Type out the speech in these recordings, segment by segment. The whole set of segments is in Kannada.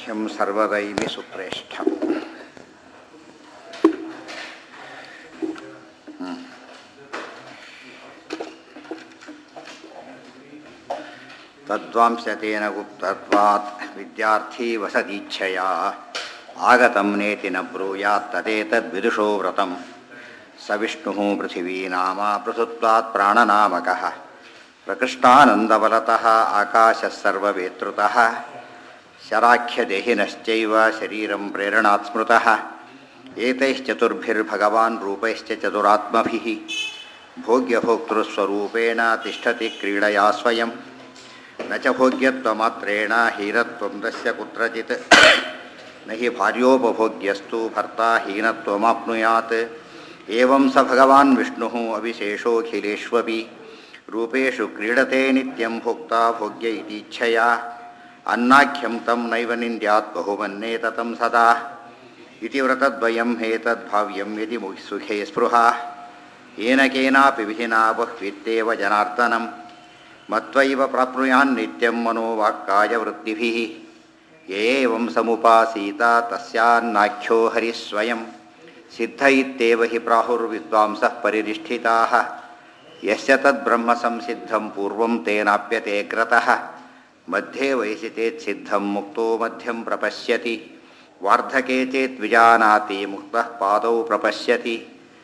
ह्यं सर्वदैवि सुप्रेष्ठम् ಹ್ಮ್. ತದ್ವಾಂಶತೇನ ಗುಪ್ತತ್ವಾತ್ ವಿದ್ಯಾರ್ಥಿ ವಸದೀಚ್ಛಯ ಆಗತಂ ನೇತಿ ನ ಬ್ರೂಯಾತ್ ತದೇತದ್ವಿದುಷೋ ವ್ರತಂ ಸ ವಿಷ್ಣುಃ ಪೃಥಿವೀ ನಾಮ ಪೃಥುತ್ವಾತ್ ಪ್ರಾಣನಾಮಕಃ ಪ್ರಕೃಷ್ಟಾನಂದಬಲತಃ ಆಕಾಶಃ ಸರ್ವವೇತೃತಃ ಶರಾಖ್ಯದೇಹಿನಶ್ಚೈವ ಶರೀರಂ ಪ್ರೇರಣಾತ್ ಸ್ಮೃತಃ ಏತೈಶ್ಚತುರ್ಭಿರ್ಭಗವಾನ್ ರೂಪೈಶ್ಚ ಚತುರಾತ್ಮಭಿः ಭೋಗ್ಯಭೋಕ್ತೃಸ್ವರೂಪೇಣ ತಿಷ್ಠತಿ ಕ್ರೀಡಯಾ ಸ್ವಯಂ ನ ಚ ಭೋಗ್ಯತ್ವಮಾತ್ರೇಣ ಹೀನತ್ವಂ ತಸ್ಯ ಕುತ್ರಚಿತ್ ನ ಹಿ ಭಾರ್ಯೋಪಭೋಗ್ಯಸ್ತು ಭರ್ತಾ ಹೀನತ್ವಮಾಪ್ನುಯಾತ್ ಏವಂ ಸ ಭಗವಾನ್ ವಿಷ್ಣುಃ ಅವಿಶೇಷೋऽಖಿಲೇष्वपि ರೂಪೇಷು ಕ್ರೀಡತೆ ನಿತ್ಯಂ ಭೋಕ್ತಾ ಭೋಗ್ಯ ಇತೀಚ್ಛಯಾ ಅನ್ನಾಖ್ಯಂ ತಂ ನೈವ ನಿಂದ್ಯಾತ್ ಬಹುಮನ್ಯೇತ तं ಸದಾ ಇತಿ ವ್ರತದ್ವಯಂ ಹೇತದ್ಭಾವ್ಯಂ ಯದಿ ಮುಹಿ ಸುಖೇ ಸ್ಪೃಹಾ येन केनापि विधिना बह्वित्येव जनार्दनं मत्वैव प्राप्नुयान् नित्यं मनोवाक्कायवृत्तिभिः ये एवं समुपासीता तस्यान्नाख्यो हरिः स्वयं सिद्ध इत्येव हि प्राहुर्विद्वांसः परिनिष्ठिताः यस्य तद्ब्रह्मसंसिद्धं पूर्वं तेनाप्यते ग्रतः मध्ये वयसि चेत्सिद्धं मुक्तो मध्यं प्रपश्यति वार्धके चेत् विजानाति मुक्तः पादौ प्रपश्यति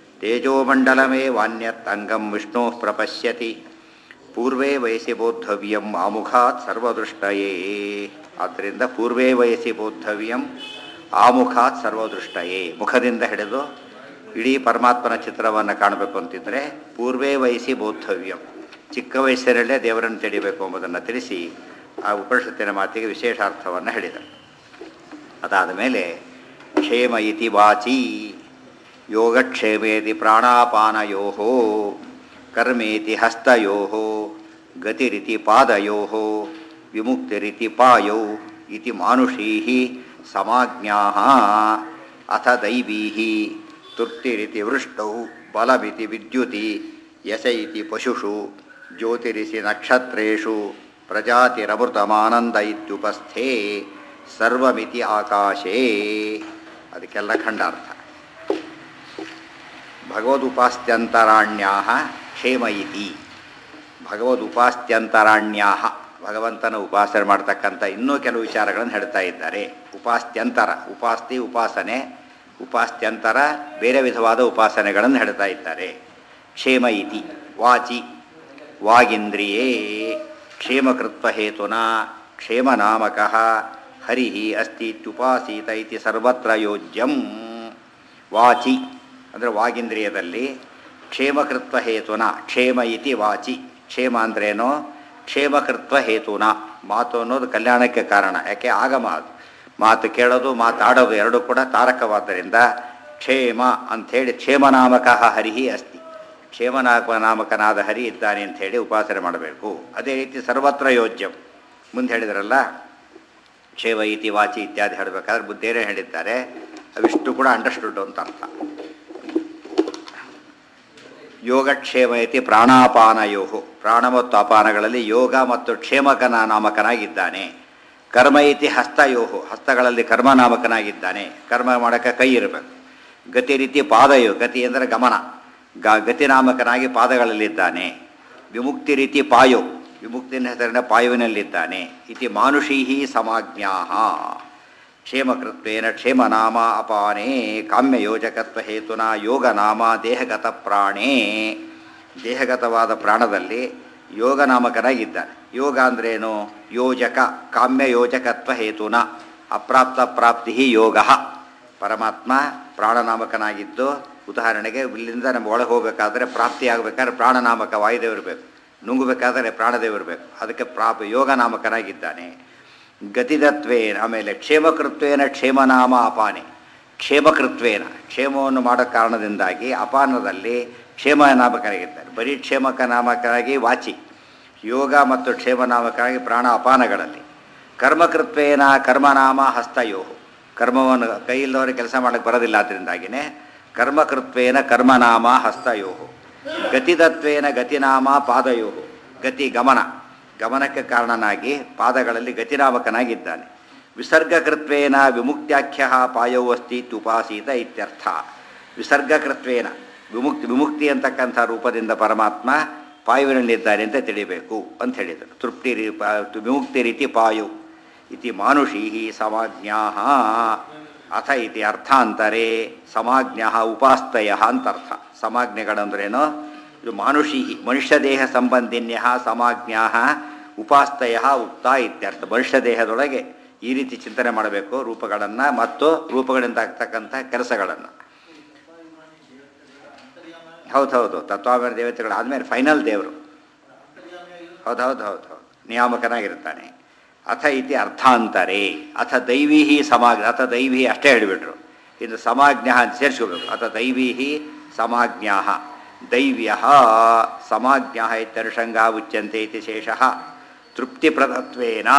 तेजोमण्डलमेवान्यत् विष्णोः प्रपश्यति ಪೂರ್ವೇ ವಯಸ್ಸಿ ಬೋದ್ಧವ್ಯಂ ಆಮುಖಾತ್ ಸರ್ವದೃಷ್ಟಯೇ ಆದ್ದರಿಂದ ಪೂರ್ವೇ ವಯಸ್ಸಿ ಬೋದ್ಧವ್ಯಂ ಆಮುಖಾತ್ ಸರ್ವದೃಷ್ಟಯೇ ಮುಖದಿಂದ ಹಿಡಿದು ಇಡೀ ಪರಮಾತ್ಮನ ಚಿತ್ರವನ್ನು ಕಾಣಬೇಕು ಅಂತಿದ್ದರೆ ಪೂರ್ವೇ ವಯಸ್ಸಿ ಬೋದ್ಧವ್ಯಂ ಚಿಕ್ಕ ವಯಸ್ಸಿನಲ್ಲೇ ದೇವರನ್ನು ತಿಳಿಬೇಕು ಎಂಬುದನ್ನು ತಿಳಿಸಿ ಆ ಉಪನಿಷತ್ತಿನ ಮಾತಿಗೆ ವಿಶೇಷಾರ್ಥವನ್ನು ಹೇಳಿದರು ಅದಾದ ಮೇಲೆ ಕ್ಷೇಮ ಇತಿ ವಾಚಿ ಯೋಗಕ್ಷೇಮೇತಿ ಪ್ರಾಣಾಪಾನಯೋ ಕರ್ಮೇತಿ ಹಸ್ತಯೋ ಗತಿರಿತಿ ಪಾದಯೋ ವಿಮುಕ್ತಿರಿತಿ ಪಾಯೌ ಇತಿ ಮಾನುಷೀ ಸಮಾಜ್ಞಾ ಅಥ ದೈವೀ ತೃಪ್ತಿರಿತಿ ವೃಷ್ಟೌ ಬಲಮಿತಿ ವಿದ್ಯುತಿ ಯಶ ಇತಿ ಪಶುಷು ಜ್ಯೋತಿರಿಸಿ ನಕ್ಷತ್ರೇಷು ಪ್ರಜಾತಿರಮೃತಮಾನಂದ ಇತ್ಯುಪಸ್ಥೆ ಸರ್ವಮಿತಿ ಆಕಾಶೇ ಅದಕ್ಕೆಲ್ಲ ಖಂಡಾರ್ಥ ಭಗವದುಪಾಸ್ತ್ಯಂತರಾಣ್ಯಾ ಕ್ಷೇಮ ಇತಿ ಭಗವದುಪಾಸ್ತ್ಯಂತರಾಣ್ಯಾ ಭಗವಂತನ ಉಪಾಸನೆ ಮಾಡ್ತಕ್ಕಂಥ ಇನ್ನೂ ಕೆಲವು ವಿಚಾರಗಳನ್ನು ಹೇಳ್ತಾ ಇದ್ದಾರೆ ಉಪಾಸ್ತ್ಯಂತರ ಉಪಾಸ್ತಿ ಉಪಾಸನೆ ಉಪಾಸ್ತ್ಯಂತರ ಬೇರೆ ವಿಧವಾದ ಉಪಾಸನೆಗಳನ್ನು ಹೇಳ್ತಾ ಇದ್ದಾರೆ ಕ್ಷೇಮ ಇತಿ ವಾಚಿ ವಾಗೀಂದ್ರಿಯೇ ಕ್ಷೇಮಕೃತ್ವ ಹೇತುನ ಕ್ಷೇಮನಾಮಕಃ ಹರಿ ಅಸ್ತಿ ಇತ್ಯುಪಾಸೀತ ಇತಿ ಸರ್ವತ್ರ ಯೋಜ್ಯಂ ವಾಚಿ ಅಂದರೆ ವಾಗೀಂದ್ರಿಯದಲ್ಲಿ ಕ್ಷೇಮಕೃತ್ವ ಹೇತುನ ಕ್ಷೇಮ ಇತಿ ವಾಚಿ ಕ್ಷೇಮ ಅಂದ್ರೇನು ಕ್ಷೇಮಕೃತ್ವ ಹೇತುನ ಮಾತು ಅನ್ನೋದು ಕಲ್ಯಾಣಕ್ಕೆ ಕಾರಣ ಯಾಕೆ ಆಗಮ ಅದು ಮಾತು ಕೇಳೋದು ಮಾತಾಡೋದು ಎರಡೂ ಕೂಡ ತಾರಕವಾದ್ದರಿಂದ ಕ್ಷೇಮ ಅಂಥೇಳಿ ಕ್ಷೇಮನಾಮಕ ಹರಿಹಿ ಅಸ್ತಿ ಕ್ಷೇಮನಾಮ ನಾಮಕನಾದ ಹರಿ ಇದ್ದಾನೆ ಅಂಥೇಳಿ ಉಪಾಸನೆ ಮಾಡಬೇಕು ಅದೇ ರೀತಿ ಸರ್ವತ್ರ ಯೋಜ್ಯಂ ಮುಂದೆ ಹೇಳಿದ್ರಲ್ಲ ಕ್ಷೇಮ ಇತಿ ವಾಚಿ ಇತ್ಯಾದಿ ಹೇಳಬೇಕಾದ್ರೆ ಬುದ್ಧೇನೇ ಹೇಳಿದ್ದಾರೆ ಅವಿಷ್ಟು ಕೂಡ ಅಂಡರ್ಸ್ಟುಡ್ ಅಂತ ಅರ್ಥ ಯೋಗಕ್ಷೇಮ ಇತಿ ಪ್ರಾಣಾಪಾನಯೋ ಪ್ರಾಣ ಮತ್ತು ಅಪಾನಗಳಲ್ಲಿ ಯೋಗ ಮತ್ತು ಕ್ಷೇಮಕನ ನಾಮಕನಾಗಿದ್ದಾನೆ ಕರ್ಮ ಇತಿ ಹಸ್ತಯೋ ಹಸ್ತಗಳಲ್ಲಿ ಕರ್ಮನಾಮಕನಾಗಿದ್ದಾನೆ ಕರ್ಮ ಮಾಡೋಕ್ಕೆ ಕೈ ಇರಬೇಕು ಗತಿ ರೀತಿ ಪಾದಯೋ ಗತಿ ಅಂದರೆ ಗಮನ ಗ ಗತಿನಾಮಕನಾಗಿ ಪಾದಗಳಲ್ಲಿದ್ದಾನೆ ವಿಮುಕ್ತಿ ರೀತಿ ಪಾಯೋ ವಿಮುಕ್ತಿನ ಹೆಸರಿನ ಪಾಯುವಿನಲ್ಲಿದ್ದಾನೆ ಇತಿ ಮಾನುಷೀಹಿ ಸಮಾಜ್ಞಾ ಕ್ಷೇಮಕೃತ್ವೇನ ಕ್ಷೇಮನಾಮ ಅಪಾನೇ ಕಾಮ್ಯಯೋಜಕತ್ವ ಹೇತುನ ಯೋಗನಾಮ ದೇಹಗತ ಪ್ರಾಣೇ ದೇಹಗತವಾದ ಪ್ರಾಣದಲ್ಲಿ ಯೋಗನಾಮಕನಾಗಿದ್ದಾನೆ ಯೋಗ ಅಂದ್ರೇನು ಯೋಜಕ ಕಾಮ್ಯಯೋಜಕತ್ವ ಹೇತುನ ಅಪ್ರಾಪ್ತ ಪ್ರಾಪ್ತಿ ಯೋಗ ಪರಮಾತ್ಮ ಪ್ರಾಣನಾಮಕನಾಗಿದ್ದು ಉದಾಹರಣೆಗೆ ಇಲ್ಲಿಂದ ನಮ್ಮ ಒಳಗೆ ಹೋಗಬೇಕಾದ್ರೆ ಪ್ರಾಪ್ತಿಯಾಗಬೇಕಾದ್ರೆ ಪ್ರಾಣನಾಮಕ ವಾಯುದೇವರಿರಬೇಕು ನುಂಗಬೇಕಾದರೆ ಪ್ರಾಣದೇವರಿರಬೇಕು ಅದಕ್ಕೆ ಪ್ರಾಪ್ ಯೋಗನಾಮಕನಾಗಿದ್ದಾನೆ ಗತಿದತ್ವೇನ ಆಮೇಲೆ ಕ್ಷೇಮಕೃತ್ವೇನ ಕ್ಷೇಮನಾಮ ಅಪಾನೆ ಕ್ಷೇಮಕೃತ್ವೇನ ಕ್ಷೇಮವನ್ನು ಮಾಡೋ ಕಾರಣದಿಂದಾಗಿ ಅಪಾನದಲ್ಲಿ ಕ್ಷೇಮ ನಾಮಕನಾಗಿದ್ದಾರೆ ಬರೀ ಕ್ಷೇಮಕ ನಾಮಕನಾಗಿ ವಾಚಿ ಯೋಗ ಮತ್ತು ಕ್ಷೇಮನಾಮಕನಾಗಿ ಪ್ರಾಣ ಅಪಾನಗಳಲ್ಲಿ ಕರ್ಮಕೃತ್ವೇನ ಕರ್ಮನಾಮ ಹಸ್ತಯೋ ಕರ್ಮವನ್ನು ಕೈಯಿಲ್ಲದವರಿಗೆ ಕೆಲಸ ಮಾಡೋಕ್ಕೆ ಬರೋದಿಲ್ಲ ಅದರಿಂದಾಗಿಯೇ ಕರ್ಮಕೃತ್ವೇನ ಕರ್ಮನಾಮ ಹಸ್ತಯೋ ಗತಿದತ್ವೇನ ಗತಿನಾಮ ಪಾದಯೋ ಗತಿ ಗಮನ ಗಮನಕ್ಕೆ ಕಾರಣನಾಗಿ ಪಾದಗಳಲ್ಲಿ ಗತಿನಾಮಕನಾಗಿದ್ದಾನೆ ವಿಸರ್ಗಕೃತ್ವೇನ ವಿಮುಕ್ತ್ಯಾಖ್ಯ ಪಾಯೋ ಅಸ್ತಿ ಇತ್ಯುಪಾಸೀತ ಇತ್ಯರ್ಥ ವಿಸರ್ಗಕೃತ್ವೇನ ವಿಮುಕ್ತಿ ವಿಮುಕ್ತಿ ಅಂತಕ್ಕಂಥ ರೂಪದಿಂದ ಪರಮಾತ್ಮ ಪಾಯುವಿನಲ್ಲಿದ್ದಾನೆ ಅಂತ ತಿಳಿಬೇಕು ಅಂತ ಹೇಳಿದರು ತೃಪ್ತಿ ರೀ ಪ- ವಿಮುಕ್ತಿ ರೀತಿ ಪಾಯು ಇತಿ ಮಾನುಷೀ ಸಮಾಜ್ಞಾ ಅಥ ಇತಿ ಅರ್ಥಾಂತರೇ ಸಮಾಜ್ಞಾ ಉಪಾಸ್ತಯ ಅಂತರ್ಥ ಸಮಾಜ್ಞೆಗಳಂದ್ರೇನು ಇದು ಮಾನುಷೀ ಮನುಷ್ಯ ದೇಹ ಸಂಬಂಧಿನ್ಯ ಸಮಾಜ್ಞಾ ಉಪಾಸ್ತಯ ಉಕ್ತ ಇತ್ಯರ್ಥ ಮನುಷ್ಯ ದೇಹದೊಳಗೆ ಈ ರೀತಿ ಚಿಂತನೆ ಮಾಡಬೇಕು ರೂಪಗಳನ್ನು ಮತ್ತು ರೂಪಗಳಿಂದ ಆಗ್ತಕ್ಕಂಥ ಕೆಲಸಗಳನ್ನು ಹೌದು ಹೌದು ತತ್ವಾಭಿಮಾನ ದೇವತೆಗಳು ಆದಮೇಲೆ ಫೈನಲ್ ದೇವರು ಹೌದು ಹೌದು ಹೌದು ಹೌದು ನಿಯಾಮಕನಾಗಿರ್ತಾನೆ ಅಥ ಇತಿ ಅರ್ಥಾಂತರೇ ಅಥ ದೈವೀ ಸಮಾಜ್ಞ ಅಥ ದೈವೀ ಅಷ್ಟೇ ಹೇಳಿಬಿಟ್ರು ಇನ್ನು ಸಮಾಜ್ಞ ಅಂತ ಸೇರಿಸ್ಕೋಬೇಕು ಅಥ ದೈವೀ ಸಮಾಜ್ಞಾ ದೈವ್ಯ ಸಮಾಜ್ಞ ಇತ್ಯನುಷಂಗ ಉಚ್ಯಂತೆ ಇತಿ ಶೇಷಃ ತೃಪ್ತಿಪ್ರದತ್ವೇನ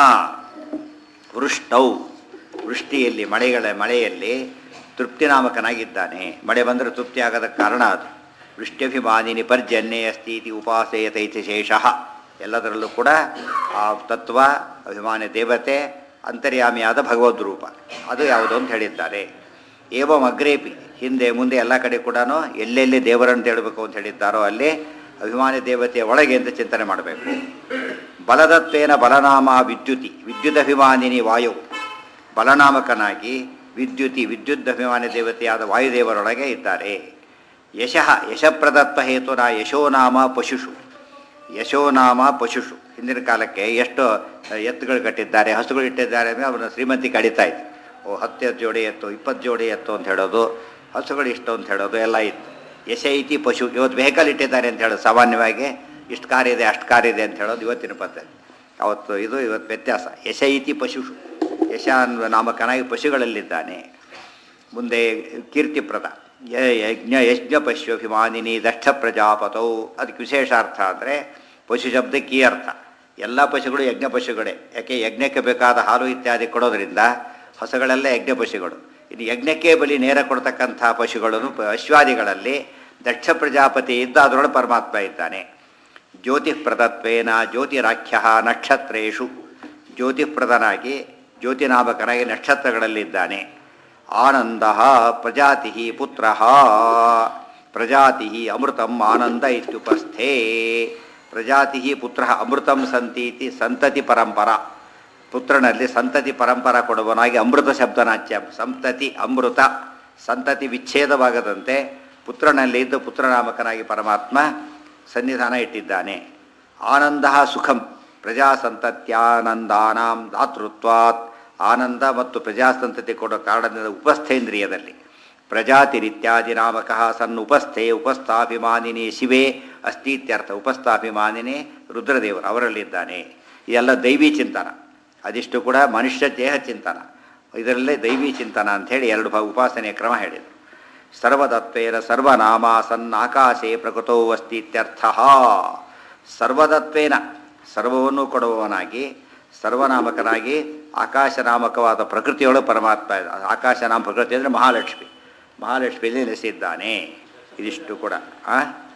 ವೃಷ್ಟೌ ವೃಷ್ಟಿಯಲ್ಲಿ ಮಳೆಗಳ ಮಳೆಯಲ್ಲಿ ತೃಪ್ತಿನಾಮಕನಾಗಿದ್ದಾನೆ ಮಳೆ ಬಂದರೆ ತೃಪ್ತಿ ಆಗೋದಕ್ಕೆ ಕಾರಣ ಅದು ವೃಷ್ಟ್ಯಭಿಮಾನಿನಿ ಪರ್ಜನ್ಯೇ ಅಸ್ತಿ ಇತಿ ಉಪಾಸೆಯತೆ ಇತಿ ಶೇಷಃ ಎಲ್ಲದರಲ್ಲೂ ಕೂಡ ಆ ತತ್ವ ಅಭಿಮಾನಿ ದೇವತೆ ಅಂತರ್ಯಾಮಿಯಾದ ಭಗವದ್ ರೂಪ ಅದು ಯಾವುದು ಅಂತ ಹೇಳಿದ್ದಾರೆ ಏವಂ ಅಗ್ರೇಪಿ ಹಿಂದೆ ಮುಂದೆ ಎಲ್ಲ ಕಡೆ ಕೂಡ ಎಲ್ಲೆಲ್ಲಿ ದೇವರನ್ನು ಹೇಳಬೇಕು ಅಂತ ಹೇಳಿದ್ದಾರೋ ಅಲ್ಲಿ ಅಭಿಮಾನಿ ದೇವತೆಯ ಒಳಗೆ ಅಂತ ಚಿಂತನೆ ಮಾಡಬೇಕು ಬಲದತ್ವೇನ ಬಲನಾಮ ವಿದ್ಯುತಿ ವಿದ್ಯುದಭಿಮಾನಿನಿ ವಾಯು ಬಲನಾಮಕನಾಗಿ ವಿದ್ಯುತಿ ವಿದ್ಯುತ್ ಅಭಿಮಾನಿ ದೇವತೆಯಾದ ವಾಯುದೇವರೊಳಗೆ ಇದ್ದಾರೆ ಯಶಃ ಯಶಪ್ರದತ್ತ ಹೇತುನ ಯಶೋನಾಮ ಪಶುಷು ಯಶೋನಾಮ ಪಶುಷು ಹಿಂದಿನ ಕಾಲಕ್ಕೆ ಎಷ್ಟು ಎತ್ತುಗಳು ಕಟ್ಟಿದ್ದಾರೆ ಹಸುಗಳು ಇಟ್ಟಿದ್ದಾರೆ ಅಂದರೆ ಅವನ ಶ್ರೀಮಂತಿ ಕಡಿತಾ ಇತ್ತು ಓ ಹತ್ತು ಹತ್ತು ಜೋಡಿ ಎತ್ತು ಇಪ್ಪತ್ತು ಜೋಡಿ ಎತ್ತು ಅಂತ ಹೇಳೋದು ಹಸುಗಳು ಇಷ್ಟು ಅಂತ ಹೇಳೋದು ಎಲ್ಲ ಇತ್ತು ಯಶ ಇತಿ ಪಶು ಇವತ್ತು ವೆಹಿಕಲ್ ಇಟ್ಟಿದ್ದಾರೆ ಅಂತ ಹೇಳೋದು ಸಾಮಾನ್ಯವಾಗಿ ಇಷ್ಟು ಕಾರ್ ಇದೆ ಅಷ್ಟು ಕಾರ್ ಇದೆ ಅಂತ ಹೇಳೋದು ಇವತ್ತಿನ ಪದ್ಧತಿ ಅವತ್ತು ಇದು ಇವತ್ತು ವ್ಯತ್ಯಾಸ ಯಶ ಇತಿ ಪಶುಷು ಯಶ ಅನ್ನುವ ನಾಮಕನಾಗಿ ಪಶುಗಳಲ್ಲಿದ್ದಾನೆ ಮುಂದೆ ಕೀರ್ತಿಪ್ರದ ಯ- ಯಜ್ಞ ಯಜ್ಞ ಪಶ್ಯಭಿಮಾನಿನಿ ದಕ್ಷ ಪ್ರಜಾಪತೌ ಅದಕ್ಕೆ ವಿಶೇಷ ಅರ್ಥ ಅಂದರೆ ಪಶು ಶಬ್ದಕ್ಕೆ ಈ ಅರ್ಥ ಎಲ್ಲ ಪಶುಗಳು ಯಜ್ಞ ಪಶುಗಳೇ ಯಾಕೆ ಯಜ್ಞಕ್ಕೆ ಬೇಕಾದ ಹಾಲು ಇತ್ಯಾದಿ ಕೊಡೋದ್ರಿಂದ ಹೊಸಗಳೆಲ್ಲ ಯಜ್ಞ ಪಶುಗಳು ಇನ್ನು ಯಜ್ಞಕ್ಕೆ ಬಲಿ ನೇರ ಕೊಡ್ತಕ್ಕಂಥ ಪಶುಗಳನ್ನು ಪ- ಅಶ್ವಾದಿಗಳಲ್ಲಿ ದಕ್ಷ ಪ್ರಜಾಪತಿ ಇದ್ದ ಅದರೊಳಗೆ ಪರಮಾತ್ಮ ಇದ್ದಾನೆ ಜ್ಯೋತಿಃಪ್ರದತ್ವೇನ ಜ್ಯೋತಿರಾಖ್ಯ ನಕ್ಷತ್ರೇಷು ಜ್ಯೋತಿಃಪ್ರದನಾಗಿ ಜ್ಯೋತಿನಾಮಕನಾಗಿ ನಕ್ಷತ್ರಗಳಲ್ಲಿದ್ದಾನೆ ಆನಂದ ಪ್ರಜಾತಿ ಪುತ್ರ ಪ್ರಜಾತಿ ಅಮೃತಂ ಆನಂದ ಇತ್ಯುಪಸ್ಥೆ ಪ್ರಜಾತಿ ಪುತ್ರ ಅಮೃತಂ ಸಂತೀತಿ ಸಂತತಿ ಪರಂಪರ ಪುತ್ರನಲ್ಲಿ ಸಂತತಿ ಪರಂಪರ ಕೊಡುವನಾಗಿ ಅಮೃತ ಶಬ್ದನಾಚ್ಯ ಸಂತತಿ ಅಮೃತ ಸಂತತಿ ವಿಚ್ಛೇದವಾಗದಂತೆ ಪುತ್ರನಲ್ಲಿ ಇದ್ದು ಪುತ್ರನಾಮಕನಾಗಿ ಪರಮಾತ್ಮ ಸನ್ನಿಧಾನ ಇಟ್ಟಿದ್ದಾನೆ ಆನಂದ ಸುಖಂ ಪ್ರಜಾಸಂತತ್ಯಾನಂದಾನಾಂ ದಾತೃತ್ವಾತ್ ಆನಂದ ಮತ್ತು ಪ್ರಜಾಸಂತತಿ ಕೊಡೋ ಕಾರಣದಿಂದ ಉಪಸ್ಥೇಂದ್ರಿಯದಲ್ಲಿ ಪ್ರಜಾತಿರಿತ್ಯಾದಿ ನಾಮಕ ಸನ್ ಉಪಸ್ಥೆ ಉಪಸ್ಥಾಭಿಮಾನಿನಿ ಶಿವೇ ಅಸ್ತಿತ್ಯರ್ಥ ಉಪಸ್ಥಾಭಿಮಾನಿನಿ ರುದ್ರದೇವರು ಅವರಲ್ಲಿದ್ದಾನೆ ಇದೆಲ್ಲ ದೈವಿ ಚಿಂತನ ಅದಿಷ್ಟು ಕೂಡ ಮನುಷ್ಯ ದೇಹ ಚಿಂತನ ಇದರಲ್ಲೇ ದೈವಿ ಚಿಂತನ ಅಂಥೇಳಿ ಎರಡು ಭಾಗ ಉಪಾಸನೆಯ ಕ್ರಮ ಹೇಳಿದರು ಸರ್ವದತ್ವೇನ ಸರ್ವನಾಮ ಸನ್ ಆಕಾಶೆ ಪ್ರಕೃತೋ ಅಸ್ತಿ ಇತ್ಯರ್ಥ ಸರ್ವದತ್ವೇನ ಸರ್ವವನ್ನು ಕೊಡುವವನಾಗಿ ಸರ್ವನಾಮಕನಾಗಿ ಆಕಾಶನಾಮಕವಾದ ಪ್ರಕೃತಿಯೊಳಗೆ ಪರಮಾತ್ಮ ಇದ್ದ- ಆಕಾಶನಾಮ ಪ್ರಕೃತಿ ಅಂದರೆ ಮಹಾಲಕ್ಷ್ಮಿ ಮಹಾಲಕ್ಷ್ಮಿಯಲ್ಲಿ ನೆಲೆಸಿದ್ದಾನೆ ಇದಿಷ್ಟು ಕೂಡ ಆ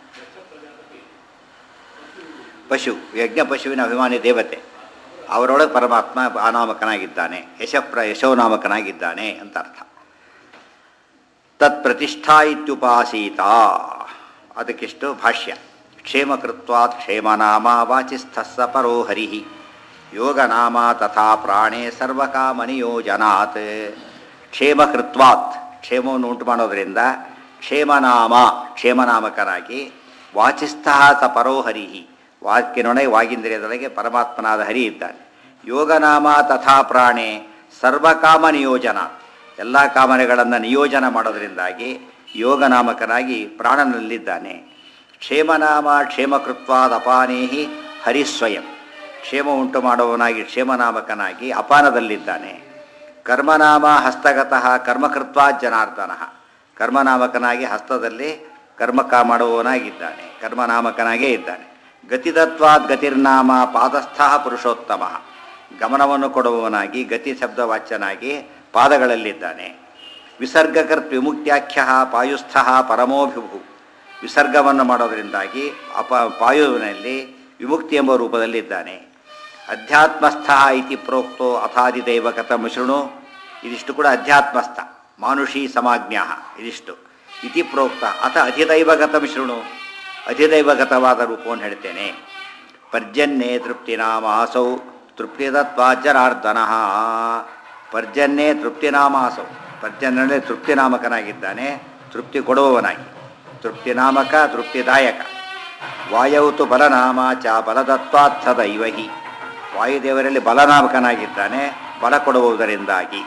ಪಶು ಯಜ್ಞ ಪಶುವಿನ ಅಭಿಮಾನಿ ದೇವತೆ ಅವರೊಳಗೆ ಪರಮಾತ್ಮ ಅನಾಮಕನಾಗಿದ್ದಾನೆ ಯಶಪ್ರ ಯಶೋನಾಮಕನಾಗಿದ್ದಾನೆ ಅಂತ ಅರ್ಥ ತತ್ ಪ್ರತಿಷ್ಠಾ ಇತ್ಯುಪಾಸೀತ ಅದಕ್ಕಿಷ್ಟು ಭಾಷ್ಯ ಕ್ಷೇಮಕೃತ್ವಾತ್ ಕ್ಷೇಮನಾಮ ವಾಚಿಸ್ಥಸ್ಸ ಪರೋ ಹರಿ ಯೋಗನಾಮ ತಥಾ ಪ್ರಾಣೇ ಸರ್ವಕಾಮನಿಯೋಜನಾತ್ ಕ್ಷೇಮಕೃತ್ವಾತ್ ಕ್ಷೇಮವನ್ನು ಉಂಟು ಮಾಡೋದರಿಂದ ಕ್ಷೇಮನಾಮ ಕ್ಷೇಮನಾಮಕನಾಗಿ ವಾಚಿಸ್ಥಃ ಸ ಪರೋ ಹರಿ ವಾಕ್ಯನೊಳಗೆ ವಾಗಿಂದ್ರಿಯದೊಳಗೆ ಪರಮಾತ್ಮನಾದ ಹರಿ ಇದ್ದಾನೆ ಯೋಗನಾಮ ತಥಾ ಪ್ರಾಣೇ ಸರ್ವಕಾಮ ನಿಯೋಜನ ಎಲ್ಲ ಕಾಮನೆಗಳನ್ನು ನಿಯೋಜನ ಮಾಡೋದರಿಂದಾಗಿ ಯೋಗನಾಮಕನಾಗಿ ಪ್ರಾಣನಲ್ಲಿದ್ದಾನೆ ಕ್ಷೇಮನಾಮ ಕ್ಷೇಮಕೃತ್ವಾದ ಅಪಾನೇಹಿ ಹರಿಸ್ವಯಂ ಕ್ಷೇಮ ಉಂಟು ಮಾಡುವವನಾಗಿ ಕ್ಷೇಮನಾಮಕನಾಗಿ ಅಪಾನದಲ್ಲಿದ್ದಾನೆ ಕರ್ಮನಾಮ ಹಸ್ತಗತಃ ಕರ್ಮಕೃತ್ವಾ ಜನಾರ್ದನ ಕರ್ಮನಾಮಕನಾಗಿ ಹಸ್ತದಲ್ಲಿ ಕರ್ಮಕ ಮಾಡುವವನಾಗಿದ್ದಾನೆ ಕರ್ಮನಾಮಕನಾಗೇ ಇದ್ದಾನೆ ಗತಿದತ್ವಾದ್ ಗತಿರ್ನಾಮ ಪಾದಸ್ಥ ಪುರುಷೋತ್ತಮ ಗಮನವನ್ನು ಕೊಡುವವನಾಗಿ ಗತಿ ಶಬ್ದವಾಚ್ಯನಾಗಿ ಪಾದಗಳಲ್ಲಿದ್ದಾನೆ ವಿಸರ್ಗಕರ್ತ್ ವಿಮುಕ್ತ್ಯಾಖ್ಯ ಪಾಯುಸ್ಥ ಪರಮೋಭಿಭು ವಿಸರ್ಗವನ್ನು ಮಾಡೋದರಿಂದಾಗಿ ಅಪ ಪಾಯುವಿನಲ್ಲಿ ವಿಮುಕ್ತಿ ಎಂಬ ರೂಪದಲ್ಲಿದ್ದಾನೆ ಅಧ್ಯಾತ್ಮಸ್ಥ ಇತಿ ಪ್ರೋಕ್ತೋ ಅಥಾದಿದೈವ ಕಥಂ ಶೃಣು ಇದಿಷ್ಟು ಕೂಡ ಅಧ್ಯಾತ್ಮಸ್ಥ ಮಾನುಷಿ ಸಮಾಜ್ಞಾ ಇದಿಷ್ಟು ಇತಿ ಪ್ರೋಕ್ತ ಅಥ ಅಧಿದೈವಗತಂ ಶೃಣು ಅಧಿದೈವಗತವಾದ ರೂಪವನ್ನು ಹೇಳ್ತೇನೆ ಪರ್ಜನ್ಯೇ ತೃಪ್ತಿನಾಮಾಸೌ ತೃಪ್ತಿದತ್ವಾಜ್ಜನಾರ್ದನ ಪರ್ಜನ್ಯೇ ತೃಪ್ತಿನಾಮಾಸೌ ಪರ್ಜನ್ಯನೇ ತೃಪ್ತಿನಾಮಕನಾಗಿದ್ದಾನೆ ತೃಪ್ತಿ ಕೊಡುವವನಾಗಿ ತೃಪ್ತಿನಾಮಕ ತೃಪ್ತಿದಾಯಕ ವಾಯೌತು ಬಲನಾಮ ಚ ಬಲದತ್ವಾತ್ಥದೈವ ಹಿ ವಾಯುದೇವರಲ್ಲಿ ಬಲನಾಮಕನಾಗಿದ್ದಾನೆ ಬಲ ಕೊಡುವುದರಿಂದಾಗಿ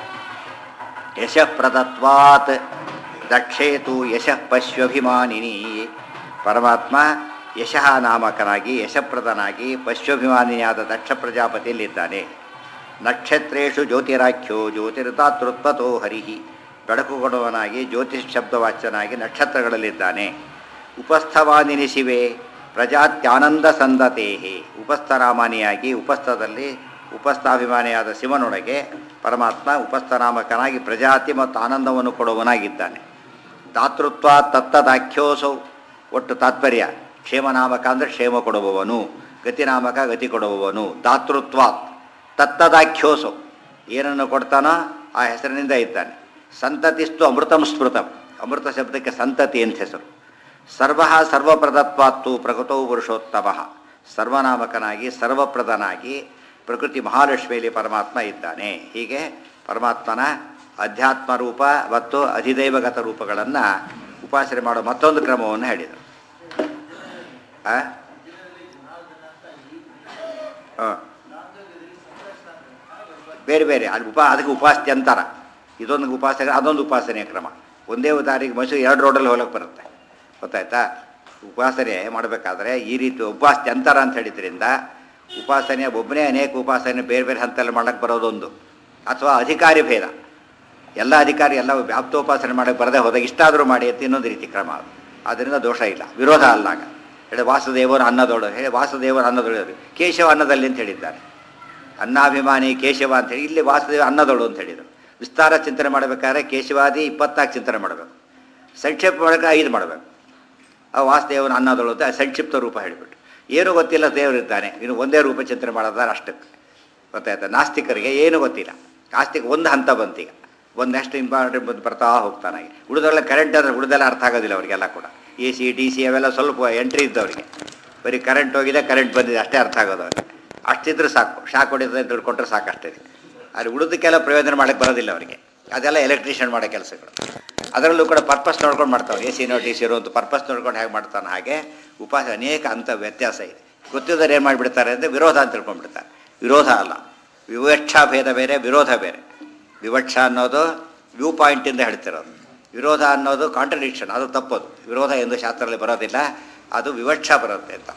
ಯಶಃಪ್ರದತ್ವಾತ್ ದಕ್ಷೇತು ಯಶಃ ಪಶ್ವಭಿಮಾನಿನಿ ಪರಮಾತ್ಮ ಯಶಃ ನಾಮಕನಾಗಿ ಯಶಪ್ರದನಾಗಿ ಪಶ್ವಭಿಮಾನಿನಿಯಾದ ದಕ್ಷ ಪ್ರಜಾಪತಿಯಲ್ಲಿದ್ದಾನೆ ನಕ್ಷತ್ರೇಷು ಜ್ಯೋತಿರಾಖ್ಯೋ ಜ್ಯೋತಿರ್ತಾತೃತ್ವತೋ ಹರಿಹಿ ಬೆಳಕು ಕೊಡುವನಾಗಿ ಜ್ಯೋತಿಷ್ ಶಬ್ದವಾಚ್ಯನಾಗಿ ನಕ್ಷತ್ರಗಳಲ್ಲಿದ್ದಾನೆ ಉಪಸ್ಥವಾನಿನಿ ಶಿವೆ ಪ್ರಜಾತ್ಯಾನಂದ ಸಂದತೇಹಿ ಉಪಸ್ಥರಾಮಾನಿಯಾಗಿ ಉಪಸ್ಥದಲ್ಲಿ ಉಪಸ್ಥಾಭಿಮಾನಿಯಾದ ಶಿವನೊಳಗೆ ಪರಮಾತ್ಮ ಉಪಸ್ಥನಾಮಕನಾಗಿ ಪ್ರಜಾತಿ ಮತ್ತು ಆನಂದವನ್ನು ಕೊಡುವನಾಗಿದ್ದಾನೆ ದಾತೃತ್ವ ತತ್ತದಾಖ್ಯೋಸೌ ಒಟ್ಟು ತಾತ್ಪರ್ಯ ಕ್ಷೇಮನಾಮಕ ಅಂದರೆ ಕ್ಷೇಮ ಕೊಡುವವನು ಗತಿನಾಮಕ ಗತಿ ಕೊಡುವವನು ದಾತೃತ್ವಾತ್ ತತ್ತದಾಖ್ಯೋಸೌ ಏನನ್ನು ಕೊಡ್ತಾನೋ ಆ ಹೆಸರಿನಿಂದ ಇದ್ದಾನೆ ಸಂತತಿಸ್ತು ಅಮೃತಂ ಸ್ಮೃತಂ ಅಮೃತ ಶಬ್ದಕ್ಕೆ ಸಂತತಿ ಅಂತ ಹೆಸರು ಸರ್ವ ಸರ್ವಪ್ರದತ್ವಾತ್ತು ಪ್ರಕೃತೌ ಪುರುಷೋತ್ತಮ ಸರ್ವನಾಮಕನಾಗಿ ಸರ್ವಪ್ರದನಾಗಿ ಪ್ರಕೃತಿ ಮಹಾಲಕ್ಷ್ಮಿಯಲ್ಲಿ ಪರಮಾತ್ಮ ಇದ್ದಾನೆ ಹೀಗೆ ಪರಮಾತ್ಮನ ಅಧ್ಯಾತ್ಮ ರೂಪ ಮತ್ತು ಅಧಿದೈವಗತ ರೂಪಗಳನ್ನು ಉಪಾಸನೆ ಮಾಡೋ ಮತ್ತೊಂದು ಕ್ರಮವನ್ನು ಹೇಳಿದರು ಆ? ಆ. ಬೇರೆ ಬೇರೆ ಅಲ್ಲಿ ಉಪ ಅದಕ್ಕೆ ಉಪಾಸ್ತಿ ಅಂತಾರ ಇದೊಂದು ಉಪಾಸನೆ ಅದೊಂದು ಉಪಾಸನೆಯ ಕ್ರಮ ಒಂದೇ ದಾರಿಗೆ ಮೈಸೂರು ಎರಡು ರೋಡಲ್ಲಿ ಹೋಗಕ್ಕೆ ಬರುತ್ತೆ ಗೊತ್ತಾಯ್ತಾ ಉಪಾಸನೆ ಮಾಡಬೇಕಾದ್ರೆ ಈ ರೀತಿ ಉಪಾಸ್ತಿ ಅಂತಾರ ಅಂತ ಹೇಳಿದ್ರಿಂದ ಉಪಾಸನೆ ಒಬ್ಬನೇ ಅನೇಕ ಉಪಾಸನೆ ಬೇರೆ ಬೇರೆ ಹಂತದಲ್ಲಿ ಮಾಡಕ್ಕೆ ಬರೋದೊಂದು ಅಥವಾ ಅಧಿಕಾರಿ ಭೇದ ಎಲ್ಲ ಅಧಿಕಾರಿ ಎಲ್ಲ ವ್ಯಾಪ್ತೋಪಾಸನೆ ಮಾಡಕ್ಕೆ ಬರದೆ ಹೋದಾಗ ಇಷ್ಟಾದರೂ ಮಾಡಿ ಅಂತ ಇನ್ನೊಂದು ರೀತಿ ಕ್ರಮ ಅದು ಅದರಿಂದ ದೋಷ ಇಲ್ಲ ವಿರೋಧ ಅಲ್ಲಾಗ ಹೇಳಿ ವಾಸುದೇವನ ಅನ್ನದೋಡು ಹೇಳಿ ವಾಸುದೇವನ ಅನ್ನದೊಳು ಕೇಶವ ಅನ್ನದಲ್ಲಿ ಅಂತ ಹೇಳಿದ್ದಾರೆ ಅನ್ನಾಭಿಮಾನಿ ಕೇಶವ ಅಂತ ಹೇಳಿ ಇಲ್ಲಿ ವಾಸುದೇವ ಅನ್ನದೋಳು ಅಂತ ಹೇಳಿದರು ವಿಸ್ತಾರ ಚಿಂತನೆ ಮಾಡಬೇಕಾದ್ರೆ ಕೇಶವಾದಿ ಇಪ್ಪತ್ನಾಲ್ಕು ಚಿಂತನೆ ಮಾಡಬೇಕು ಸಂಕ್ಷೇಪ ಮಾಡಕ್ಕೆ ಐದು ಮಾಡಬೇಕು ಆ ವಾಸುದೇವನ ಅನ್ನದೋಳು ಅಂತ ಸಂಕ್ಷಿಪ್ತ ರೂಪ ಹೇಳಿಬಿಟ್ಟು ಏನು ಗೊತ್ತಿಲ್ಲ ದೇವರಿದ್ದಾನೆ ಇನ್ನು ಒಂದೇ ರೂಪ ಚಿಂತನೆ ಮಾಡೋದಾದ್ರೆ ಅಷ್ಟಕ್ಕೆ ಗೊತ್ತಾಯ್ತಾ ನಾಸ್ತಿಕರಿಗೆ ಏನು ಗೊತ್ತಿಲ್ಲ ಆಸ್ತಿಕ ಒಂದು ಹಂತ ಬಂತೀಗ ಒಂದು ನೆಕ್ಸ್ಟ್ ಇಂಪಾರ್ಟೆಂಟ್ ಬಂದು ಬರ್ತಾ ಹೋಗ್ತಾನೆ ಉಳಿದೆಲ್ಲ ಕರೆಂಟ್ ಅಂದರೆ ಉಳಿದೆಲ್ಲ ಅರ್ಥ ಆಗೋದಿಲ್ಲ ಅವರಿಗೆಲ್ಲ ಕೂಡ ಎ ಸಿ ಡಿ ಸಿ ಅವೆಲ್ಲ ಸ್ವಲ್ಪ ಎಂಟ್ರಿ ಇದ್ದವರಿಗೆ ಬರೀ ಕರೆಂಟ್ ಹೋಗಿದೆ ಕರೆಂಟ್ ಬಂದಿದೆ ಅಷ್ಟೇ ಅರ್ಥ ಆಗೋದು ಅವ್ರಿಗೆ ಅಷ್ಟಿದ್ರೆ ಸಾಕು ಶಾಕ್ ಹೊಡಿತದೆ ಅಂತ ತಿಳ್ಕೊಂಡ್ರೆ ಸಾಕು ಅಷ್ಟೇ ಅಲ್ಲಿ ಉಳಿದಕ್ಕೆಲ್ಲ ಪ್ರಯೋಜನ ಮಾಡೋಕ್ಕೆ ಬರೋದಿಲ್ಲ ಅವರಿಗೆ ಅದೆಲ್ಲ ಎಲೆಕ್ಟ್ರಿಷಿಯನ್ ಮಾಡೋ ಕೆಲಸಗಳು ಅದರಲ್ಲೂ ಕೂಡ ಪರ್ಪಸ್ ನೋಡ್ಕೊಂಡು ಮಾಡ್ತಾವೆ ಎ ಸಿನೋ ಟಿ ಸಿರೋ ಅಂತ ಪರ್ಪಸ್ ನೋಡ್ಕೊಂಡು ಹೇಗೆ ಮಾಡ್ತಾನೆ ಹಾಗೆ ಉಪಾಸ ಅನೇಕ ಅಂಥ ವ್ಯತ್ಯಾಸ ಇದೆ ಗೊತ್ತಿದ್ದವ್ರು ಏನು ಮಾಡಿಬಿಡ್ತಾರೆ ಅಂದರೆ ವಿರೋಧ ಅಂತ ತಿಳ್ಕೊಂಡ್ಬಿಡ್ತಾರೆ ವಿರೋಧ ಅಲ್ಲ ವಿವಕ್ಷಾ ಭೇದ ಬೇರೆ ವಿರೋಧ ಬೇರೆ ವಿವಕ್ಷ ಅನ್ನೋದು ವ್ಯೂ ಪಾಯಿಂಟಿಂದ ಹೇಳ್ತಿರೋದು ವಿರೋಧ ಅನ್ನೋದು ಕಾಂಟ್ರಡಿಕ್ಷನ್ ಅದು ತಪ್ಪದು ವಿರೋಧ ಎಂದು ಶಾಸ್ತ್ರದಲ್ಲಿ ಬರೋದಿಲ್ಲ ಅದು ವಿವಕ್ಷ ಬರುತ್ತೆ ಅಂತ